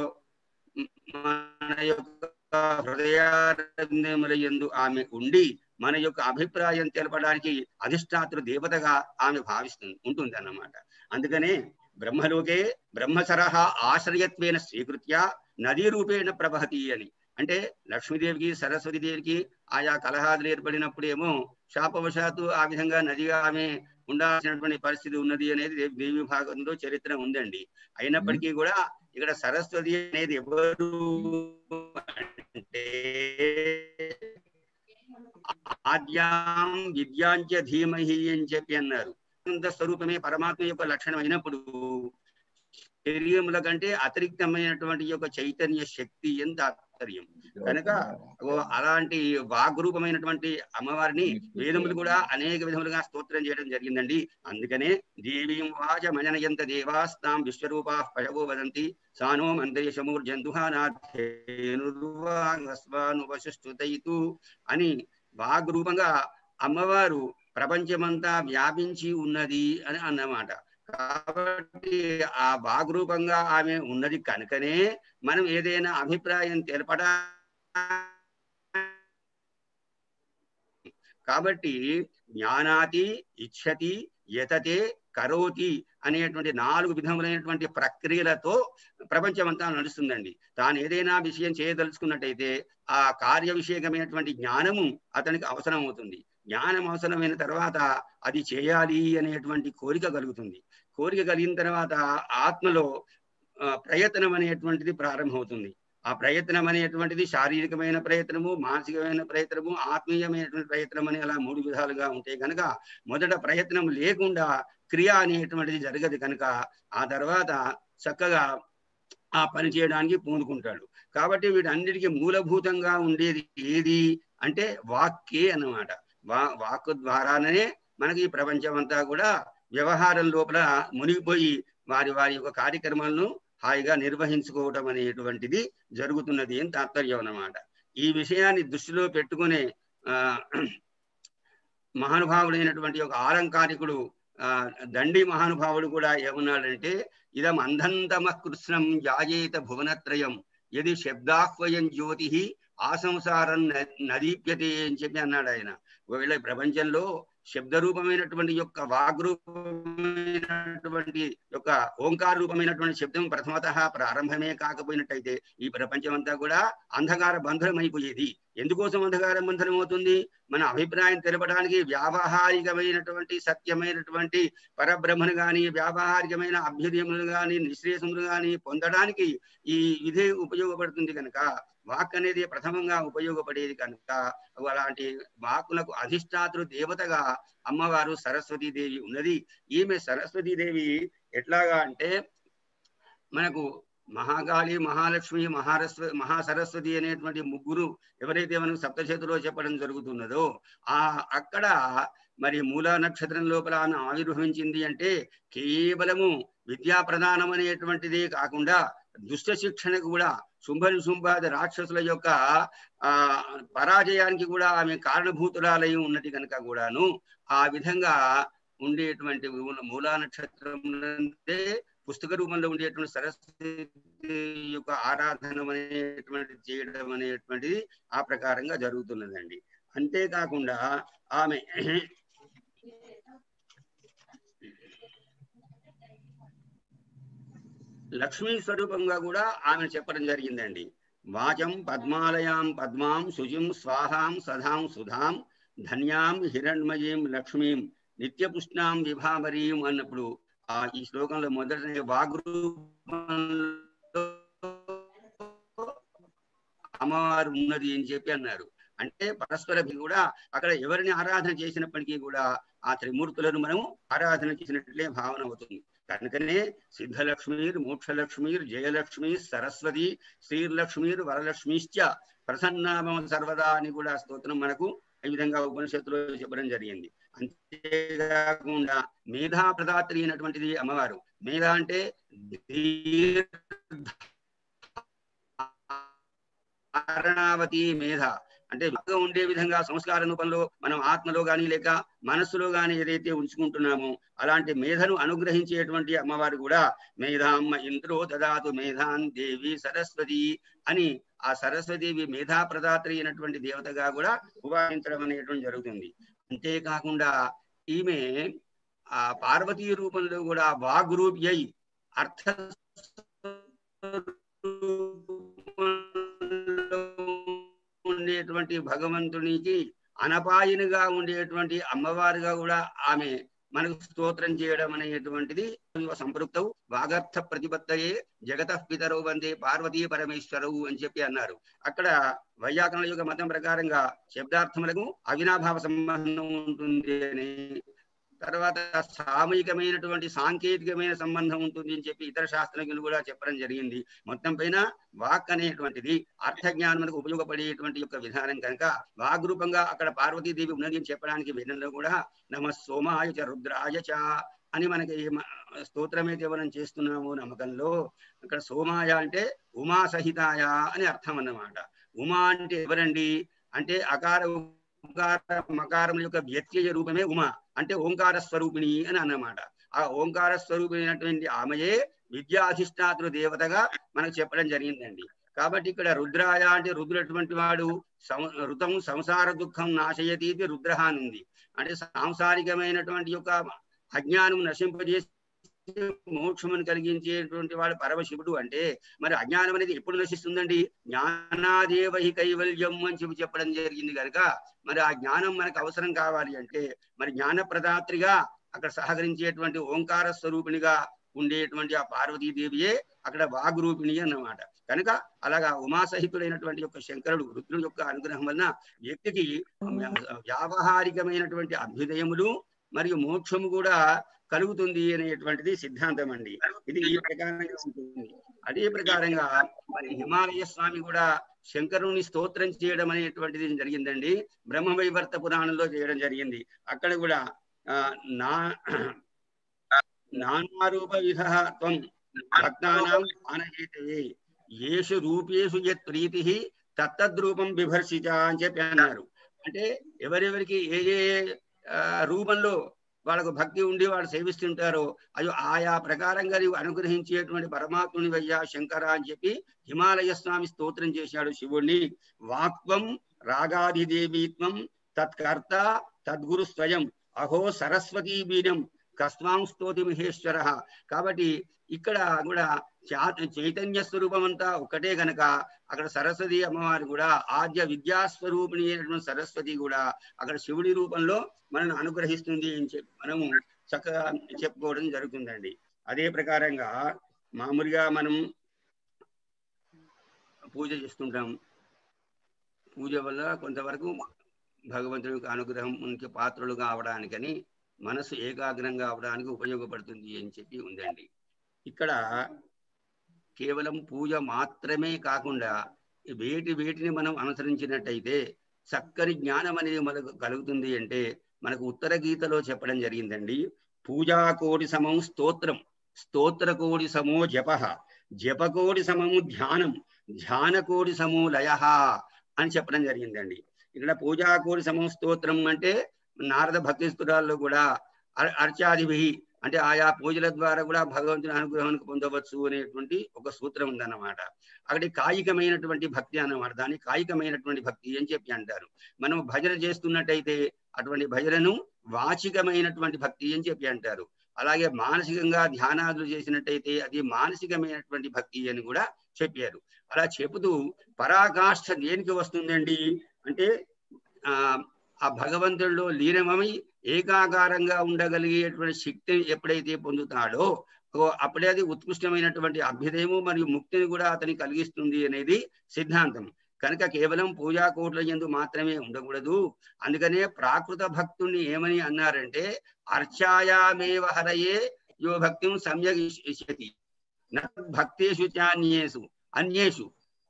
మన యొక్క హృదయారంధముల యందు ఆమె ఉండి మన యొక్క అభిప్రాయం తెలపడానికి అధిష్టాతృ దేవతగా ఆమె భావిస్తుంది ఉంటుంది అన్నమాట అందుకనే బ్రహ్మలోకే బ్రహ్మసరహ ఆశ్రయత్వేన స్వీకృత్య నదీ రూపేణ ప్రభహతి అని అంటే లక్ష్మీదేవికి సరస్వతి దేవికి ఆయా కలహాదులు ఏర్పడినప్పుడేమో శాపవశాత్తు ఆ విధంగా నదిగా ఆమె ఉండాల్సినటువంటి పరిస్థితి ఉన్నది అనేది దేవి- దేవి భాగంలో చరిత్ర ఉందండి అయినప్పటికీ కూడా ఇక్కడ సరస్వతి అనేది ఎవరు అంటే ఆద్యాం విద్యాంచ ధీమహి అని చెప్పి అన్నారు ఆనంద స్వరూపమే పరమాత్మ యొక్క లక్షణం అయినప్పుడు శరీరముల కంటే అతిరిక్తమైనటువంటి యొక్క చైతన్య శక్తి ఎంత ఆశ్చర్యం కనుక ఓ అలాంటి వాగ్రూపమైనటువంటి అమ్మవారిని వేదములు కూడా అనేక విధములుగా స్తోత్రం చేయడం జరిగిందండి అందుకనే దేవీం వాచ మజనయంత దేవాస్తాం విశ్వరూపా పశవో వదంతి సానో మందయశమూర్జందుహానాథేనుర్వాంగస్వానుపశుస్తైతు అని వాగ్రూపంగా అమ్మవారు ప్రపంచమంతా వ్యాపించి ఉన్నది అని అన్నమాట కాబట్టి ఆ వాగ్రూపంగా ఆమె ఉన్నది కనుకనే మనం ఏదైనా అభిప్రాయం తెలపడా కాబట్టి జ్ఞానాతి ఇచ్చతి యతతే కరోతి అనేటువంటి నాలుగు విధములైనటువంటి ప్రక్రియలతో ప్రపంచమంతా నడుస్తుందండి తాను ఏదైనా విషయం చేయదలుచుకున్నట్టయితే ఆ కార్య విషయకమైనటువంటి జ్ఞానము అతనికి అవసరం అవుతుంది జ్ఞానం అవసరమైన తర్వాత అది చేయాలి అనేటువంటి కోరిక కలుగుతుంది కోరిక కలిగిన తర్వాత ఆత్మలో ఆ, ప్రయత్నం అనేటువంటిది ప్రారంభమవుతుంది ఆ ప్రయత్నం అనేటువంటిది శారీరకమైన ప్రయత్నము మానసికమైన ప్రయత్నము ఆత్మీయమైనటువంటి ప్రయత్నం అని అలా మూడు విధాలుగా ఉంటాయి కనుక మొదట ప్రయత్నం లేకుండా క్రియ అనేటువంటిది జరగదు కనుక ఆ తర్వాత చక్కగా ఆ పని చేయడానికి పూనుకుంటాడు కాబట్టి వీటన్నిటికీ మూలభూతంగా ఉండేది ఏది అంటే వాక్కే అన్నమాట వా వాక్కు ద్వారానే మనకి ఈ ప్రపంచం అంతా కూడా వ్యవహారం లోపల మునిగిపోయి వారి వారి యొక్క కార్యక్రమాలను హాయిగా నిర్వహించుకోవటం అనేటువంటిది జరుగుతున్నది అని తాత్పర్యం అన్నమాట ఈ విషయాన్ని దృష్టిలో పెట్టుకునే ఆ మహానుభావుడైనటువంటి ఒక ఆలంకారికుడు ఆ దండి మహానుభావుడు కూడా ఏమన్నాడంటే ఇదం అంధంతమ కృష్ణం యాజేత భువనత్రయం ఇది శబ్దాహ్వయం జ్యోతి ఆ సంసారం న- నదీప్యతే అని చెప్పి అన్నాడు ఆయన ఒకవేళ ఈ ప్రపంచంలో శబ్ద రూపమైనటువంటి యొక్క వాగ్రూపమైనటువంటి యొక్క ఓంకార రూపమైనటువంటి శబ్దం ప్రథమత ప్రారంభమే కాకపోయినట్టయితే ఈ ప్రపంచం అంతా కూడా అంధకార బంధనమైపోయేది ఎందుకోసం అంధకార బంధనం అవుతుంది మన అభిప్రాయం తెలపడానికి వ్యావహారికమైనటువంటి సత్యమైనటువంటి పరబ్రహ్మను గాని వ్యావహారికమైన అభ్యుదయములు గాని నిశ్రేషములు గాని పొందడానికి ఈ ఇదే ఉపయోగపడుతుంది కనుక వాక్ అనేది ప్రథమంగా ఉపయోగపడేది కనుక అలాంటి వాక్కులకు అధిష్టాతృ దేవతగా అమ్మవారు సరస్వతీదేవి ఉన్నది ఈమె సరస్వతీదేవి ఎట్లాగా అంటే మనకు మహాకాళి మహాలక్ష్మి మహారస్వ మహాసరస్వతి అనేటువంటి ముగ్గురు ఎవరైతే మనకు సప్తశతిలో చెప్పడం జరుగుతున్నదో ఆ అక్కడ మరి మూలా నక్షత్రం లోపల ఆమె ఆవిర్భవించింది అంటే కేవలము విద్యా ప్రధానం అనేటువంటిదే కాకుండా దుష్ట శిక్షణకు కూడా శుంభని శుంభాది రాక్షసుల యొక్క ఆ పరాజయానికి కూడా ఆమె కారణభూతురాలై ఉన్నది కనుక కూడాను ఆ విధంగా ఉండేటువంటి మూల- మూలా నక్షత్రం నుండే పుస్తక రూపంలో ఉండేటువంటి సరస్వతి యొక్క ఆరాధన అనేటువంటిది చేయడం అనేటువంటిది ఆ ప్రకారంగా జరుగుతున్నదండి అంతేకాకుండా ఆమె లక్ష్మీ స్వరూపంగా కూడా ఆమె చెప్పడం జరిగిందండి వాచం పద్మాలయాం పద్మాం శుచిం స్వాహాం సదాం సుధాం ధన్యాం హిరణ్మయీం లక్ష్మీం నిత్యపుష్ణాం విభామరీం అన్నప్పుడు ఆ ఈ శ్లోకంలో మొదటి వాగ్రూపంలో అమ్మవారు ఉన్నది అని చెప్పి అన్నారు అంటే పరస్పర భి- కూడా అక్కడ ఎవరిని ఆరాధన చేసినప్పటికీ కూడా ఆ త్రిమూర్తులను మనం ఆరాధన చేసినట్లే భావన అవుతుంది కనుకనే సిద్ధలక్ష్మీర్ మోక్షలక్ష్మీర్ జయలక్ష్మి సరస్వతి శ్రీలక్ష్మీర్ వరలక్ష్మిశ్చ ప్రసన్నామ సర్వదా అని కూడా స్తోత్రం మనకు ఈ విధంగా ఉపనిషత్తులో చెప్పడం జరిగింది అంతేకాకుండా మేధా ప్రదాత్రి అయినటువంటిది అమ్మవారు మేధ అంటే దీర్ఘారణావతి మేధ అంటే బాగా ఉండే విధంగా సంస్కార రూపంలో మనం ఆత్మలో గాని లేక మనస్సులో గాని ఏదైతే ఉంచుకుంటున్నామో అలాంటి మేధను అనుగ్రహించేటువంటి అమ్మవారు కూడా మేధామ్మ ఇంద్రో దదాతు మేధాన్ దేవి సరస్వతి అని ఆ సరస్వదేవి మేధా ప్రదాత్రి అయినటువంటి దేవతగా కూడా ఉపాసించడం అనేటువంటి జరుగుతుంది అంతేకాకుండా ఈమె ఆ పార్వతీ రూపంలో కూడా వాగ్రూపి అయి అర్థ ఉండేటువంటి భగవంతునికి అనపాయనిగా ఉండేటువంటి అమ్మవారుగా కూడా ఆమె మనకు స్తోత్రం చేయడం అనేటువంటిది సంపృక్తవు వాగర్థ ప్రతిపత్తయే జగత పితరవు వందే పార్వతీ పరమేశ్వరవు అని చెప్పి అన్నారు అక్కడ వైయాకరణ యొక్క మతం ప్రకారంగా శబ్దార్థములకు అవినాభావ సంబంధం ఉంటుంది అని తర్వాత సామూహికమైనటువంటి సాంకేతికమైన సంబంధం ఉంటుంది అని చెప్పి ఇతర శాస్త్రజ్ఞులు కూడా చెప్పడం జరిగింది మొత్తం పైన వాక్ అనేటువంటిది అర్థ జ్ఞానములకు ఉపయోగపడేటువంటి యొక్క విధానం కనుక వాగ్ రూపంగా అక్కడ పార్వతీదేవి ఉన్నది అని చెప్పడానికి వేదంలో కూడా నమ సోమాయ చ రుద్రాయ చ అని మనకి మ- స్తోత్రం అయితే మనం చేస్తున్నాము నమ్మకంలో అక్కడ సోమాయ అంటే ఉమా సహితాయ అని అర్థం అన్నమాట ఉమా అంటే ఎవరండి అంటే అకార ఓంకార మకారం యొక్క వ్యత్యయ రూపమే ఉమా అంటే ఓంకార స్వరూపిణి అని అన్నమాట ఆ ఓంకార స్వరూపిణైనటువంటి ఆమెయే విద్యాధిష్టాతృ దేవతగా మనకు చెప్పడం జరిగిందండి కాబట్టి ఇక్కడ రుద్రాయ అంటే రుద్రటువంటి వాడు సం- ఋతం సంసార దుఃఖం నాశయతి ఇది రుద్ర అని ఉంది అంటే సాంసారికమైనటువంటి యొక్క అజ్ఞానం నశింపజేసి మోక్షమును కలిగించేటువంటి వాడు పరమశివుడు అంటే మరి అజ్ఞానం అనేది ఎప్పుడు నశిస్తుందండి జ్ఞానాదేవ హి కైవల్యం అని చెప్పి చెప్పడం జరిగింది కనుక మరి ఆ జ్ఞానం మనకు అవసరం కావాలి అంటే మరి జ్ఞాన ప్రదాత్రిగా అక్కడ సహకరించేటువంటి ఓంకార స్వరూపిణిగా ఉండేటువంటి ఆ పార్వతీదేవియే అక్కడ వాగ్రూపిణి అన్నమాట కనుక అలాగా ఉమాసహితుడైనటువంటి యొక్క శంకరుడు రుద్రుడి యొక్క అనుగ్రహం వలన వ్యక్తికి వ్యావహారికమైనటువంటి అభ్యుదయములు మరియు మోక్షము కూడా కలుగుతుంది అనేటువంటిది సిద్ధాంతం అండి ఇది ఈ ప్రకారంగా ఉంటుంది అదే ప్రకారంగా మరి హిమాలయ స్వామి కూడా శంకరుని స్తోత్రం చేయడం అనేటువంటిది జరిగిందండి బ్రహ్మవైవర్త పురాణంలో చేయడం జరిగింది అక్కడ కూడా ఆ, నా నానారూప విధ త్వం భక్తానాం ఆనయేతయే ఏషు రూపేషు యత్ ప్రీతి తత్తద్రూపం బిభర్షిత అని చెప్పి అన్నారు అంటే ఎవరెవరికి ఏ ఏ ఆ, రూపంలో వాళ్ళకు భక్తి ఉండి వాళ్ళు సేవిస్తుంటారో అయ్యో ఆయా ప్రకారంగా నీవు అనుగ్రహించేటువంటి పరమాత్ముని వయ్యా శంకర అని చెప్పి హిమాలయ స్వామి స్తోత్రం చేశాడు శివుణ్ణి వాక్వం రాగాధిదేవీత్వం తత్కర్త తద్గురు స్వయం అహో సరస్వతీ బీజం కస్మాం స్తోతి మహేశ్వర కాబట్టి ఇక్కడ కూడా చా- చైతన్య స్వరూపం అంతా ఒకటే గనక అక్కడ సరస్వతి అమ్మవారు కూడా ఆద్య విద్యా స్వరూపిణి అయినటువంటి సరస్వతి కూడా అక్కడ శివుడి రూపంలో మనల్ని అనుగ్రహిస్తుంది అని చెప్పి మనము చక్కగా చెప్పుకోవడం జరుగుతుందండి అదే ప్రకారంగా మామూలుగా మనం పూజ చేస్తుంటాం పూజ వల్ల కొంతవరకు భగవంతుని యొక్క అనుగ్రహంకి పాత్రలు కావడానికని మనసు ఏకాగ్రంగా అవడానికి ఉపయోగపడుతుంది అని చెప్పి ఉందండి ఇక్కడ కేవలం పూజ మాత్రమే కాకుండా వేటి వేటిని మనం అనుసరించినట్టయితే చక్కని జ్ఞానం అనేది మనకు కలుగుతుంది అంటే మనకు ఉత్తర గీతలో చెప్పడం జరిగిందండి పూజా కోడి సమం స్తోత్రం స్తోత్ర కోడి సమో జప జపకోడి సమము ధ్యానం ధ్యాన కోడి సమో లయ అని చెప్పడం జరిగిందండి ఇక్కడ పూజా కోడి సమం స్తోత్రం అంటే నారద భక్తి స్తురాల్లో కూడా అర్- అర్చాదిభి అంటే ఆయా పూజల ద్వారా కూడా భగవంతుని అనుగ్రహానికి పొందవచ్చు అనేటువంటి ఒక సూత్రం ఉందన్నమాట అక్కడి కాయికమైనటువంటి భక్తి అన్నమాట దాన్ని కాయికమైనటువంటి భక్తి అని చెప్పి అంటారు మనం భజన చేస్తున్నట్టయితే అటువంటి భజనను వాచికమైనటువంటి భక్తి అని చెప్పి అంటారు అలాగే మానసికంగా ధ్యానాదులు చేసినట్టయితే అది మానసికమైనటువంటి భక్తి అని కూడా చెప్పారు అలా చెబుతూ పరాకాష్ఠ దేనికి వస్తుందండి అంటే ఆ ఆ భగవంతుడిలో లీనమై ఏకాకారంగా ఉండగలిగేటువంటి శక్తిని ఎప్పుడైతే పొందుతాడో ఓ అప్పుడే అది ఉత్కృష్టమైనటువంటి అభ్యుదయము మరియు ముక్తిని కూడా అతనికి కలిగిస్తుంది అనేది సిద్ధాంతం కనుక కేవలం పూజా కోట్ల ఎందు మాత్రమే ఉండకూడదు అందుకనే ప్రాకృత భక్తుణ్ణి ఏమని అన్నారంటే అర్చాయామేవ హరయే యో భక్తిం సమ్యక్ ఇష్యతి న భక్తేషు చాన్యేషు అన్యేషు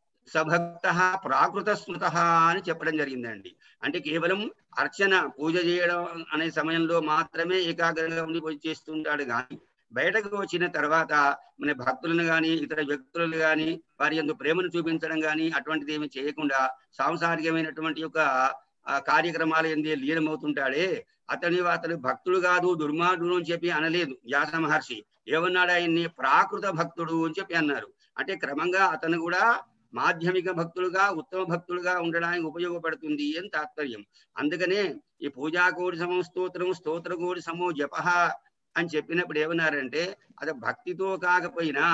సభక్త ప్రాకృత స్మృత అని చెప్పడం జరిగిందండి అంటే కేవలం అర్చన పూజ చేయడం అనే సమయంలో మాత్రమే ఏకాగ్రంగా ఉండి పూజ చేస్తుంటాడు కానీ బయటకు వచ్చిన తర్వాత మన భక్తులను గాని ఇతర వ్యక్తులను గాని వారి ఎందు ప్రేమను చూపించడం గాని అటువంటిది ఏమి చేయకుండా సాంసారికమైనటువంటి యొక్క ఆ కార్యక్రమాలు ఎందు లీనమవుతుంటాడే అతని అతను భక్తుడు కాదు దుర్మార్గుడు అని చెప్పి అనలేదు వ్యాస మహర్షి ఏమన్నాడు ఆయన్ని ప్రాకృత భక్తుడు అని చెప్పి అన్నారు అంటే క్రమంగా అతను కూడా మాధ్యమిక భక్తులుగా ఉత్తమ భక్తులుగా ఉండడానికి ఉపయోగపడుతుంది అని తాత్పర్యం అందుకనే ఈ పూజా కోడి సమం స్తోత్రం స్తోత్ర కోడి సమో జప అని చెప్పినప్పుడు ఏమన్నారంటే అది భక్తితో కాకపోయినా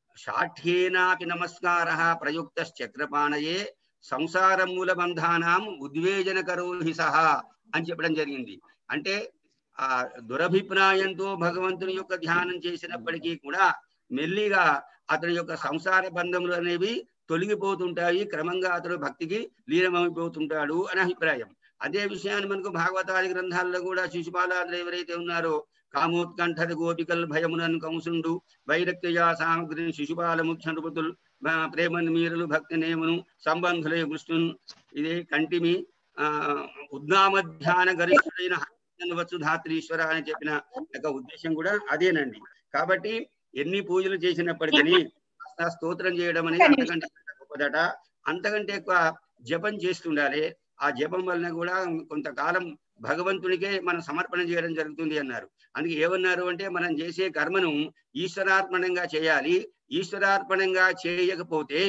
షాఠ్యేనాపి నమస్కార ప్రయుక్త చక్రపాణయే సంసార మూల బంధానాం ఉద్వేజనకరో హి సహా అని చెప్పడం జరిగింది అంటే ఆ దురభిప్రాయంతో భగవంతుని యొక్క ధ్యానం చేసినప్పటికీ కూడా మెల్లిగా అతని యొక్క సంసార బంధములు అనేవి తొలగిపోతుంటాయి క్రమంగా అతడు భక్తికి లీనమైపోతుంటాడు అని అభిప్రాయం అదే విషయాన్ని మనకు భాగవతాది గ్రంథాల్లో కూడా శిశుపాలాదులు ఎవరైతే ఉన్నారో కామోత్కంఠత గోపికల్ భయమునన్ కంసుండు వైరక్తయా సామగ్రిని శిశుపాల ముఖ్య నృపతులు ప్రేమను మీరులు భక్తి నేమును సంబంధులే కృష్ణున్ ఇదే కంటిమి ఆ ఉద్దామధ్యాన గరిష్ఠుడైన వచ్చు ధాత్రీశ్వర అని చెప్పిన యొక్క ఉద్దేశం కూడా అదేనండి కాబట్టి ఎన్ని పూజలు చేసినప్పటికీ కాస్త స్తోత్రం చేయడం అనేది అంతకంటే గొప్పదట అంతకంటే ఎక్కువ జపం చేస్తుండాలి ఆ జపం వలన కూడా కొంతకాలం భగవంతునికే మనం సమర్పణ చేయడం జరుగుతుంది అన్నారు అందుకే ఏమన్నారు అంటే మనం చేసే కర్మను ఈశ్వరార్పణంగా చేయాలి ఈశ్వరార్పణంగా చేయకపోతే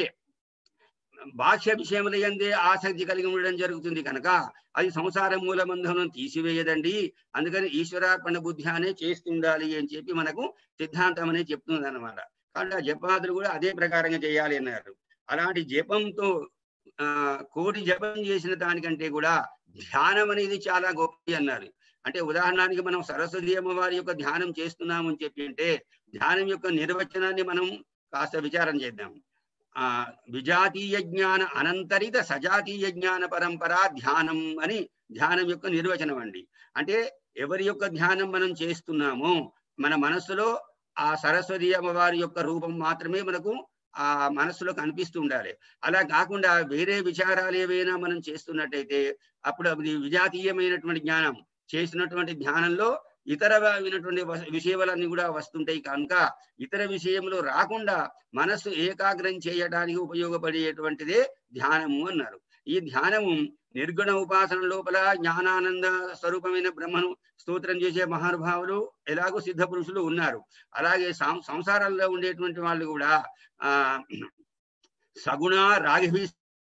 బాహ్య విషయముల ఎందే ఆసక్తి కలిగి ఉండడం జరుగుతుంది కనుక అది సంసార మూలబంధనం తీసివేయదండి అందుకని ఈశ్వరార్పణ బుద్ధి అనే చేస్తుండాలి అని చెప్పి మనకు సిద్ధాంతం అనేది చెప్తుంది అనమాట కాబట్టి ఆ జపాదులు కూడా అదే ప్రకారంగా చేయాలి అన్నారు అలాంటి జపంతో ఆ కోటి జపం చేసిన దానికంటే కూడా ధ్యానం అనేది చాలా గొప్పది అన్నారు అంటే ఉదాహరణకి మనం సరస్వతి అమ్మవారి యొక్క ధ్యానం చేస్తున్నామని చెప్పి అంటే ధ్యానం యొక్క నిర్వచనాన్ని మనం కాస్త విచారం చేద్దాం ఆ విజాతీయ జ్ఞాన అనంతరిత సజాతీయ జ్ఞాన పరంపర ధ్యానం అని ధ్యానం యొక్క నిర్వచనం అండి అంటే ఎవరి యొక్క ధ్యానం మనం చేస్తున్నామో మన మనస్సులో ఆ సరస్వతి అమ్మవారి యొక్క రూపం మాత్రమే మనకు ఆ మనస్సులో కనిపిస్తూ ఉండాలి అలా కాకుండా వేరే విచారాలు ఏవైనా మనం చేస్తున్నట్టయితే అప్పుడు అది విజాతీయమైనటువంటి జ్ఞానం చేసినటువంటి ధ్యానంలో ఇతర వినటువంటి విషయాలన్నీ కూడా వస్తుంటాయి కనుక ఇతర విషయంలో రాకుండా మనస్సు ఏకాగ్రం చేయడానికి ఉపయోగపడేటువంటిదే ధ్యానము అన్నారు ఈ ధ్యానము నిర్గుణ ఉపాసన లోపల జ్ఞానానంద స్వరూపమైన బ్రహ్మను స్తోత్రం చేసే మహానుభావులు ఎలాగో సిద్ధ పురుషులు ఉన్నారు అలాగే సం- సంసారంలో ఉండేటువంటి వాళ్ళు కూడా ఆ సగుణ రాగిభి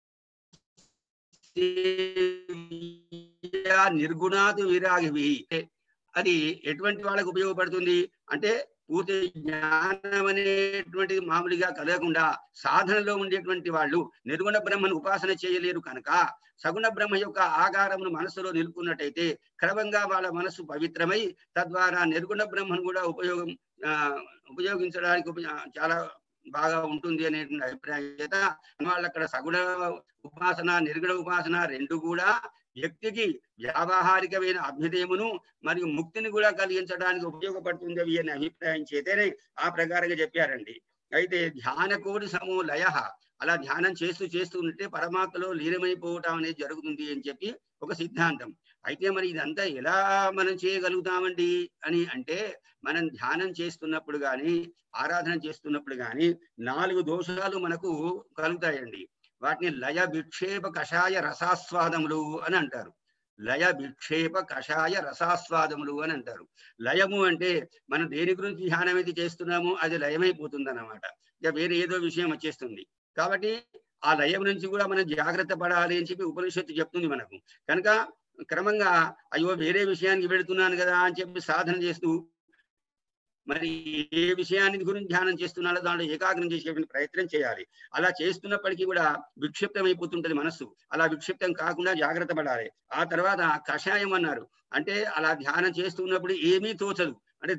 నిర్గుణాతు విరాగివి అది ఎటువంటి వాళ్ళకు ఉపయోగపడుతుంది అంటే పూర్తి జ్ఞానం అనేటువంటిది మామూలుగా కలగకుండా సాధనలో ఉండేటువంటి వాళ్ళు నిర్గుణ బ్రహ్మను ఉపాసన చేయలేరు కనుక సగుణ బ్రహ్మ యొక్క ఆకారమును మనసులో నిలుపుకున్నట్టయితే క్రమంగా వాళ్ళ మనసు పవిత్రమై తద్వారా నిర్గుణ బ్రహ్మను కూడా ఉపయోగం ఆ, ఉపయోగించడానికి ఉప- చాలా బాగా ఉంటుంది అనేటువంటి అభిప్రాయం చేత వాళ్ళు అక్కడ సగుణ ఉపాసన నిర్గుణ ఉపాసన రెండు కూడా వ్యక్తికి వ్యావహారికమైన అభ్యుదయమును మరియు ముక్తిని కూడా కలిగించడానికి ఉపయోగపడుతుంది అవి అనే అభిప్రాయం చేతనే ఆ ప్రకారంగా చెప్పారండి అయితే ధ్యాన కోడి సమో లయ అలా ధ్యానం చేస్తూ చేస్తూ ఉంటే పరమాత్మలో లీనమైపోవటం అనేది జరుగుతుంది అని చెప్పి ఒక సిద్ధాంతం అయితే మరి ఇదంతా ఎలా మనం చేయగలుగుతామండి అని అంటే మనం ధ్యానం చేస్తున్నప్పుడు కానీ ఆరాధన చేస్తున్నప్పుడు కానీ నాలుగు దోషాలు మనకు కలుగుతాయండి వాటిని లయ విక్షేప కషాయ రసాస్వాదములు అని అంటారు లయ విక్షేప కషాయ రసాస్వాదములు అని అంటారు లయము అంటే మనం దేని గురించి ధ్యానం అయితే చేస్తున్నామో అది లయమైపోతుంది అన్నమాట ఇక వేరే ఏదో విషయం వచ్చేస్తుంది కాబట్టి ఆ లయం నుంచి కూడా మనం జాగ్రత్త పడాలి అని చెప్పి ఉపనిషత్తు చెప్తుంది మనకు కనుక క్రమంగా అయ్యో వేరే విషయానికి వెళుతున్నాను కదా అని చెప్పి సాధన చేస్తూ మరి ఏ విషయాన్ని గురించి ధ్యానం చేస్తున్నాడో దాంట్లో ఏకాగ్రం చేసే ప్రయత్నం చేయాలి అలా చేస్తున్నప్పటికీ కూడా విక్షిప్తం అయిపోతుంటది మనస్సు అలా విక్షిప్తం కాకుండా జాగ్రత్త పడాలి ఆ తర్వాత కషాయం అన్నారు అంటే అలా ధ్యానం చేస్తున్నప్పుడు ఏమీ తోచదు అంటే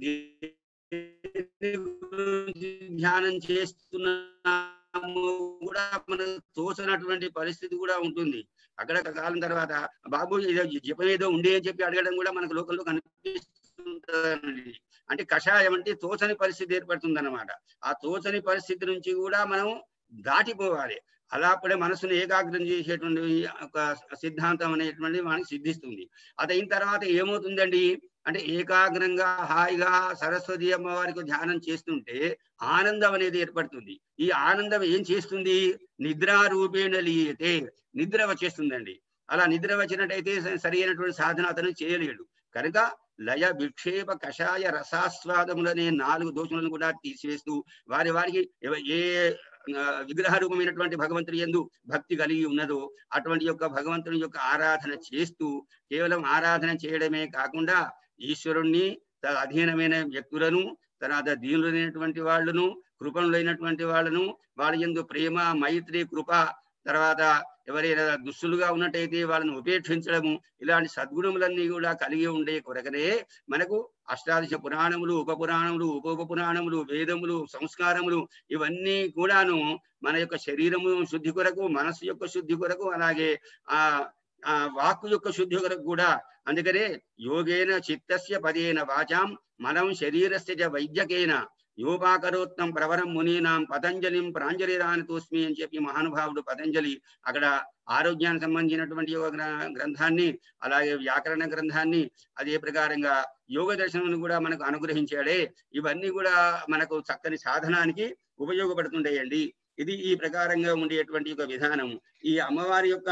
దేని గురించి ధ్యానం చేస్తున్నాము కూడా మనకు తోచనటువంటి పరిస్థితి కూడా ఉంటుంది అక్కడ కాలం తర్వాత బాబు ఏదో జపం ఏదో ఉండే అని చెప్పి అడగడం కూడా మనకు లోకంలో కనిపిస్తుంటుంది అంటే కషాయం అంటే తోచని పరిస్థితి ఏర్పడుతుంది అనమాట ఆ తోచని పరిస్థితి నుంచి కూడా మనం దాటిపోవాలి అలా అప్పుడే మనసును ఏకాగ్రం చేసేటువంటి ఒక సిద్ధాంతం అనేటువంటిది మనకి సిద్ధిస్తుంది అది అయిన తర్వాత ఏమవుతుందండి అంటే ఏకాగ్రంగా హాయిగా సరస్వతి అమ్మవారికి ధ్యానం చేస్తుంటే ఆనందం అనేది ఏర్పడుతుంది ఈ ఆనందం ఏం చేస్తుంది నిద్రారూపేణ లీయతే నిద్ర వచ్చేస్తుందండి అలా నిద్ర వచ్చినట్టయితే సరి అయినటువంటి సాధన అతను చేయలేడు కనుక లయ విక్షేప కషాయ రసాస్వాదములనే నాలుగు దోషములను కూడా తీసివేస్తూ వారి వారికి ఎవ- ఏ ఆ, విగ్రహ రూపమైనటువంటి భగవంతుడి ఎందు భక్తి కలిగి ఉన్నదో అటువంటి యొక్క భగవంతుని యొక్క ఆరాధన చేస్తూ కేవలం ఆరాధన చేయడమే కాకుండా ఈశ్వరుణ్ణి తన అధీనమైన వ్యక్తులను తర్వాత దీనులైనటువంటి వాళ్ళను కృపణులైనటువంటి వాళ్ళను వాళ్ళ ఎందు ప్రేమ మైత్రి కృప తర్వాత ఎవరైనా దుస్తులుగా ఉన్నట్టయితే వాళ్ళని ఉపేక్షించడము ఇలాంటి సద్గుణములన్నీ కూడా కలిగి ఉండే కొరకనే మనకు అష్టాదశ పురాణములు ఉప పురాణములు ఉప ఉప పురాణములు వేదములు సంస్కారములు ఇవన్నీ కూడాను మన యొక్క శరీరము శుద్ధి కొరకు మనస్సు యొక్క శుద్ధి కొరకు అలాగే ఆ ఆ వాక్కు యొక్క శుద్ధి కొరకు కూడా అందుకనే యోగేన చిత్తస్య పదేన వాచాం మనం శరీరస్య చ వైద్యకేన యోపాకరోత్తం ప్రవరం మునీనాం పతంజలిం ప్రాంజలిరాని తోస్మి అని చెప్పి మహానుభావుడు పతంజలి అక్కడ ఆరోగ్యానికి సంబంధించినటువంటి యోగ గ్ర- గ్రంథాన్ని అలాగే వ్యాకరణ గ్రంథాన్ని అదే ప్రకారంగా యోగ దర్శనం కూడా మనకు అనుగ్రహించాడే ఇవన్నీ కూడా మనకు చక్కని సాధనానికి ఉపయోగపడుతుంటాయండి ఇది ఈ ప్రకారంగా ఉండేటువంటి ఒక విధానం ఈ అమ్మవారి యొక్క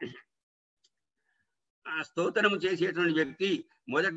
ఆ, స్తోత్రము చేసేటువంటి వ్యక్తి మొదట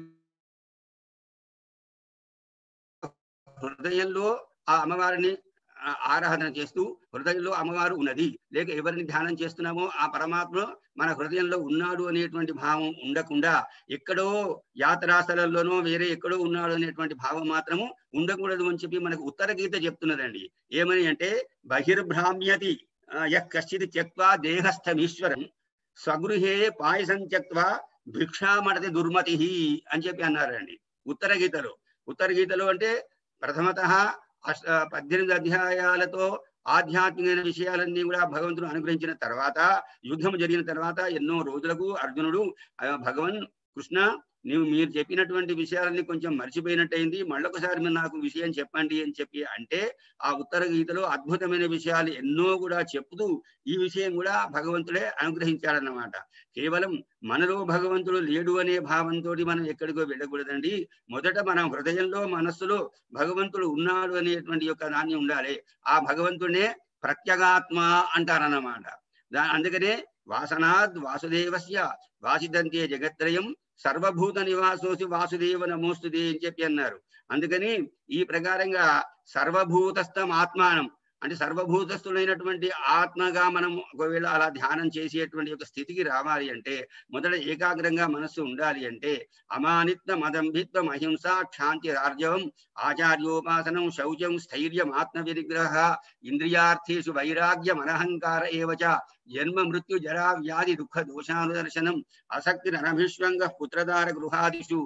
హృదయంలో ఆ అమ్మవారిని ఆ, ఆరాధన చేస్తూ హృదయంలో అమ్మవారు ఉన్నది లేక ఎవరిని ధ్యానం చేస్తున్నామో ఆ పరమాత్మ మన హృదయంలో ఉన్నాడు అనేటువంటి భావం ఉండకుండా ఎక్కడో యాత్రాస్థలంలోనో వేరే ఎక్కడో ఉన్నాడు అనేటువంటి భావం మాత్రము ఉండకూడదు అని చెప్పి మనకు ఉత్తర గీత చెప్తున్నదండి ఏమని అంటే బహిర్భ్రామ్యతి ఆ, యః కశ్చిత్ త్యక్వా దేహస్థమీశ్వరం స్వగృహే పాయసం త్యక్వా భిక్షామడతి దుర్మతి అని చెప్పి అన్నారండి ఉత్తర గీతలో ఉత్తర గీతలో అంటే ప్రథమత అష్ట పద్దెనిమిది అధ్యాయాలతో ఆధ్యాత్మికమైన విషయాలన్నీ కూడా భగవంతుడు అనుగ్రహించిన తర్వాత యుద్ధం జరిగిన తర్వాత ఎన్నో రోజులకు అర్జునుడు "ఆ, భగవన్ కృష్ణ నీవు మీరు చెప్పినటువంటి విషయాలన్నీ కొంచెం మర్చిపోయినట్టయింది మళ్ళొకసారి మీరు నాకు విషయం చెప్పండి అని చెప్పి అంటే ఆ ఉత్తర గీతలో అద్భుతమైన విషయాలు ఎన్నో కూడా చెప్తూ ఈ విషయం కూడా భగవంతుడే అనుగ్రహించాడన్నమాట కేవలం మనలో భగవంతుడు లేడు అనే భావంతో మనం ఎక్కడికో వెళ్ళకూడదండి మొదట మన హృదయంలో మనస్సులో భగవంతుడు ఉన్నాడు అనేటువంటి యొక్క దాన్ని ఉండాలి ఆ భగవంతుడే ప్రత్యేగాత్మ అంటారన్నమాట దా అందుకనే వాసనాద్ వాసుదేవస్య వాసిదంతే జగత్రయం సర్వభూత నివాసోసి వాసుదేవ నమోస్తుదే అని చెప్పి అన్నారు అందుకని ఈ ప్రకారంగా సర్వభూతస్థం ఆత్మానం అంటే సర్వభూతస్థులైనటువంటి ఆత్మగా మనం ఒకవేళ అలా ధ్యానం చేసేటువంటి ఒక స్థితికి రావాలి అంటే మొదట ఏకాగ్రంగా మనస్సు ఉండాలి అంటే అమానిత్వ మదంభిత్వం అహింస క్షాంతి రార్జవం ఆచార్యోపాసనం శౌచం స్థైర్యం ఆత్మ వినిగ్రహ ఇంద్రియార్థేషు వైరాగ్యం అనహంకార ఏవచ జన్మ మృత్యు జరా వ్యాధి దుఃఖ దోషానుదర్శనం అసక్తి నరభిష్వంగ పుత్రదార గృహాదిషు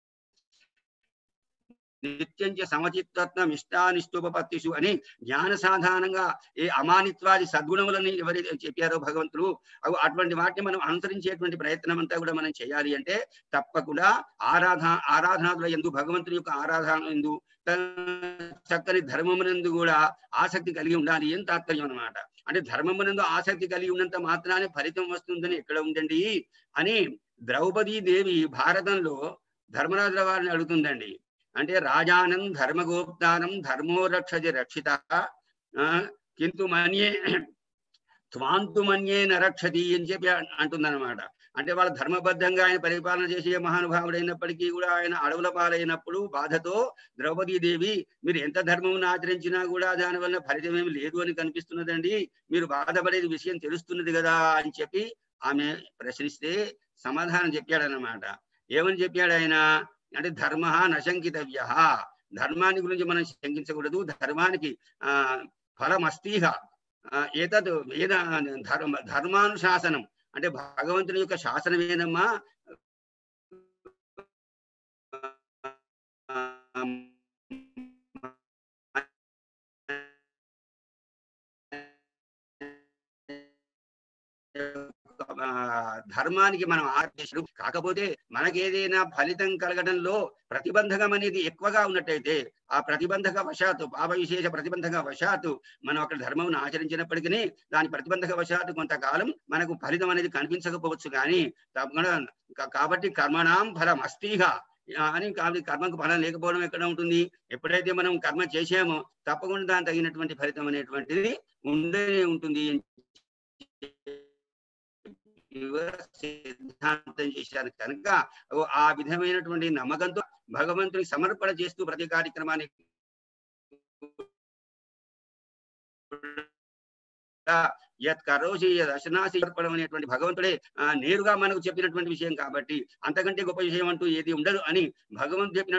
నిత్యంచ సమచిత్తత్వం ఇష్టానిష్టోపత్తిషు అని జ్ఞాన సాధానంగా ఏ అమానిత్వాది సద్గుణములని ఎవరైతే చెప్పారో భగవంతుడు అవి అటువంటి వాటిని మనం అనుసరించేటువంటి ప్రయత్నం అంతా కూడా మనం చేయాలి అంటే తప్పకుండా ఆరాధ ఆరాధనాదుల ఎందు భగవంతుని యొక్క ఆరాధన ఎందు తన చక్కని ధర్మమునందు కూడా ఆసక్తి కలిగి ఉండాలి అని తాత్పర్యం అన్నమాట అంటే ధర్మమునందు ఆసక్తి కలిగి ఉన్నంత మాత్రానే ఫలితం వస్తుందని ఎక్కడ ఉందండి అని ద్రౌపదీ దేవి భారతంలో ధర్మరాజుల వారిని అడుగుతుందండి అంటే రాజానం ధర్మగోప్తానం ధర్మో రక్షతి రక్షిత ఆ, కింటు మన్యే త్వాంతు మన్యే నరక్షతి అని చెప్పి అంటుందన్నమాట అంటే వాళ్ళ ధర్మబద్ధంగా ఆయన పరిపాలన చేసే మహానుభావుడైనప్పటికీ కూడా ఆయన అడవుల పాలైనప్పుడు బాధతో ద్రౌపదీ దేవి మీరు ఎంత ధర్మం ఆచరించినా కూడా దాని వల్ల ఫలితం ఏమి లేదు అని కనిపిస్తున్నదండి మీరు బాధపడేది విషయం తెలుస్తున్నది కదా అని చెప్పి ఆమె ప్రశ్నిస్తే సమాధానం చెప్పాడన్నమాట ఏమని చెప్పాడు ఆయన అంటే ధర్మ నశంకితవ్య ధర్మాన్ని గురించి మనం శంకించకూడదు ధర్మానికి ఆ ఫలమస్తీహ ఆ, ఏతద్ వేద ధర్మ ధర్మానుశాసనం అంటే భగవంతుని యొక్క శాసనమేనమ్మా ఆ, ధర్మానికి మనం ఆదేశుడు కాకపోతే మనకేదైనా ఫలితం కలగడంలో ప్రతిబంధకం అనేది ఎక్కువగా ఉన్నట్టయితే ఆ ప్రతిబంధక వశాత్తు పాప విశేష ప్రతిబంధక వశాత్తు మనం అక్కడ ధర్మం ఆచరించినప్పటికీ దాని ప్రతిబంధక వశాత్తు కొంతకాలం మనకు ఫలితం అనేది కనిపించకపోవచ్చు కానీ తప్పకుండా కా- కాబట్టి కర్మణాం ఫలం అస్తీహ ఆ, అని కాబట్టి కర్మకు ఫలం లేకపోవడం ఎక్కడ ఉంటుంది ఎప్పుడైతే మనం కర్మ చేసామో తప్పకుండా దాని తగినటువంటి ఫలితం అనేటువంటిది ఉండే ఉంటుంది అని సిద్ధాంతం చేశారు కనుక ఓ ఆ విధమైనటువంటి నమ్మకంతో భగవంతుని సమర్పణ చేస్తూ ప్రతి కార్యక్రమాన్ని యత్ కరోషి దశనాసి సమర్పణం అనేటువంటి భగవంతుడే ఆ, నేరుగా మనకు చెప్పినటువంటి విషయం కాబట్టి అంతకంటే గొప్ప విషయం అంటూ ఏది ఉండదు అని భగవంతుడు చెప్పిన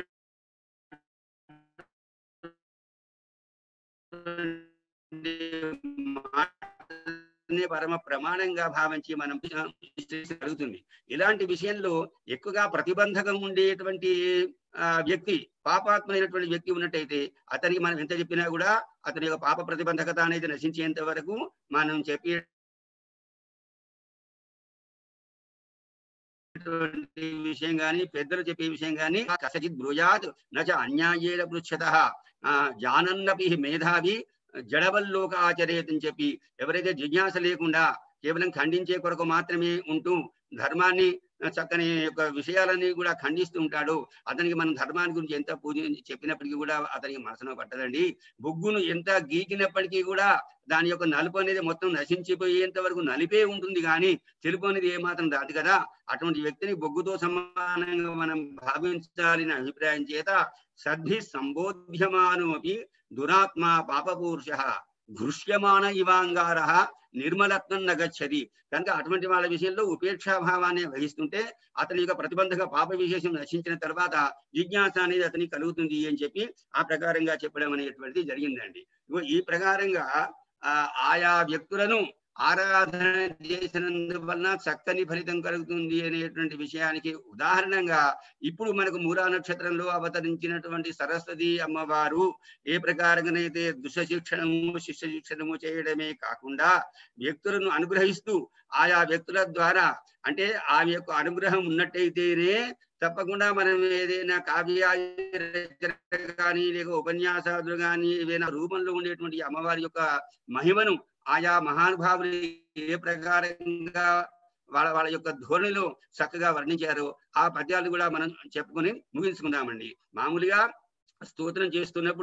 మాటనే పరమ ప్రమాణంగా భావించి మనం జరుగుతుంది ఇలాంటి విషయంలో ఎక్కువగా ప్రతిబంధకం ఉండేటువంటి ఆ, వ్యక్తి పాపాత్మైనటువంటి వ్యక్తి ఉన్నట్టయితే అతనికి మనం ఎంత చెప్పినా కూడా అతని యొక్క పాప ప్రతిబంధకత అనేది నశించేంత వరకు మనం చెప్పే విషయం గాని పెద్దలు చెప్పే విషయం గాని కసచిత్ బ్రూయాత్ నచ అన్యాయేన పృచ్చత జానన్నపి మేధావి జడవల్లోక ఆచరేత్ అని చెప్పి ఎవరైతే జిజ్ఞాస లేకుండా కేవలం ఖండించే కొరకు మాత్రమే ఉంటూ ధర్మాన్ని ఆ, చక్కని యొక్క విషయాలన్నీ కూడా ఖండిస్తూ ఉంటాడు అతనికి మనం ధర్మాన్ని గురించి ఎంత పూజ చెప్పినప్పటికీ కూడా అతనికి మనసులో పట్టదండి బొగ్గును ఎంత గీకినప్పటికీ కూడా దాని యొక్క నలుపు అనేది మొత్తం నశించిపోయేంత వరకు నలిపే ఉంటుంది కానీ తెలుపు అనేది ఏమాత్రం రాదు కదా అటువంటి వ్యక్తిని బొగ్గుతో సమానంగా మనం భావించాలని అభిప్రాయం చేత సద్భి సంబోధ్యమానమపి దురాత్మ పాపపూరుష ఘృష్యమాన ఇవాంగార నిర్మలత్వం నగచ్చది కనుక అటువంటి వాళ్ళ విషయంలో ఉపేక్షా భావాన్ని వహిస్తుంటే అతని యొక్క ప్రతిబంధక పాప విశేషం నశించిన తర్వాత జిజ్ఞాస అనేది అతనికి కలుగుతుంది అని చెప్పి ఆ ప్రకారంగా చెప్పడం అనేటువంటిది జరిగిందండి ఇగో ఈ ప్రకారంగా ఆ ఆయా వ్యక్తులను ఆరాధన చేసినందువలన చక్కని ఫలితం కలుగుతుంది అనేటువంటి విషయానికి ఉదాహరణంగా ఇప్పుడు మనకు మూలా నక్షత్రంలో అవతరించినటువంటి సరస్వతి అమ్మవారు ఏ ప్రకారంగానైతే దుష్ట శిక్షణము శిష్య శిక్షణము చేయడమే కాకుండా వ్యక్తులను అనుగ్రహిస్తూ ఆయా వ్యక్తుల ద్వారా అంటే ఆమె యొక్క అనుగ్రహం ఉన్నట్టయితేనే తప్పకుండా మనం ఏదైనా కావ్యాలు కానీ లేక ఉపన్యాసాదులు కానీ ఏదైనా రూపంలో ఉండేటువంటి ఈ అమ్మవారి యొక్క మహిమను ఆయా మహానుభావులు ఏ ప్రకారంగా వాళ్ళ వాళ్ళ యొక్క ధోరణిలో చక్కగా వర్ణించారో ఆ పద్యాలు కూడా మనం చెప్పుకొని ముగించుకుందామండి మామూలుగా స్తోత్రం చేస్తున్నప్పుడు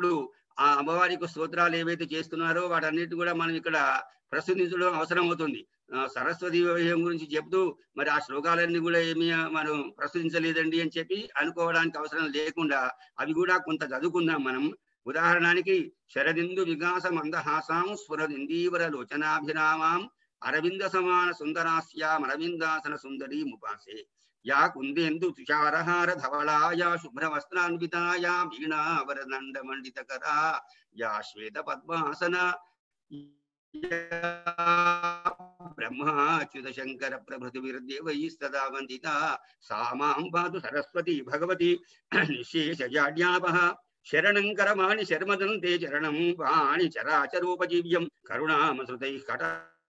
ఆ అమ్మవారికి స్తోత్రాలు ఏవైతే చేస్తున్నారో వాటన్నిటి కూడా మనం ఇక్కడ ప్రస్తుతించడం అవసరం అవుతుంది ఆ, సరస్వతి విషయం గురించి చెప్తూ మరి ఆ శ్లోకాలన్నీ కూడా ఏమి మనం ప్రస్తుతించలేదండి అని చెప్పి అనుకోవడానికి అవసరం లేకుండా అవి కూడా కొంత చదువుకుందాం మనం ఉదాహరణకి శరదిందు వికాస మందహాసాం స్వరదిందీవర లోచనాభిరామాం అరవింద సమాన సుందరాస్యాం అరవిందాసన సుందరీ ముపాసే యా కుందేందు తుషారహార ధవళాయా శుభ్రవస్త్రాన్వితాయా వీణావరదండ మండితకరా యా శ్వేత పద్మాసన బ్రహ్మాచ్యుత శంకర ప్రభృతిర్దేవైస్తదా వందిత సామాం పాతు సరస్వతి భగవతి నిశేషజాడ్యాపహ శరణం కరమాణి శర్మదంతే చరణం వాణి చరాచరోపజీవ్యం కరుణామసృతై కట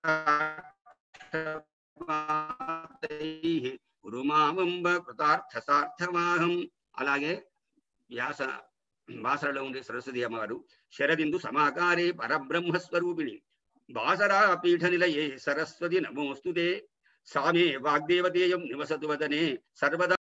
గురుమావంబ కృతార్థ సార్థమాహం అలాగే వ్యాస బాసరలో ఉండే సరస్వతి అమ్మవారు శరదిందు సమాకారే పరబ్రహ్మ స్వరూపిణి బాసరా పీఠ నిలయే సరస్వతి నమోస్తుతే సామే వాగ్దేవతేయం నివసతు వదనే సర్వదా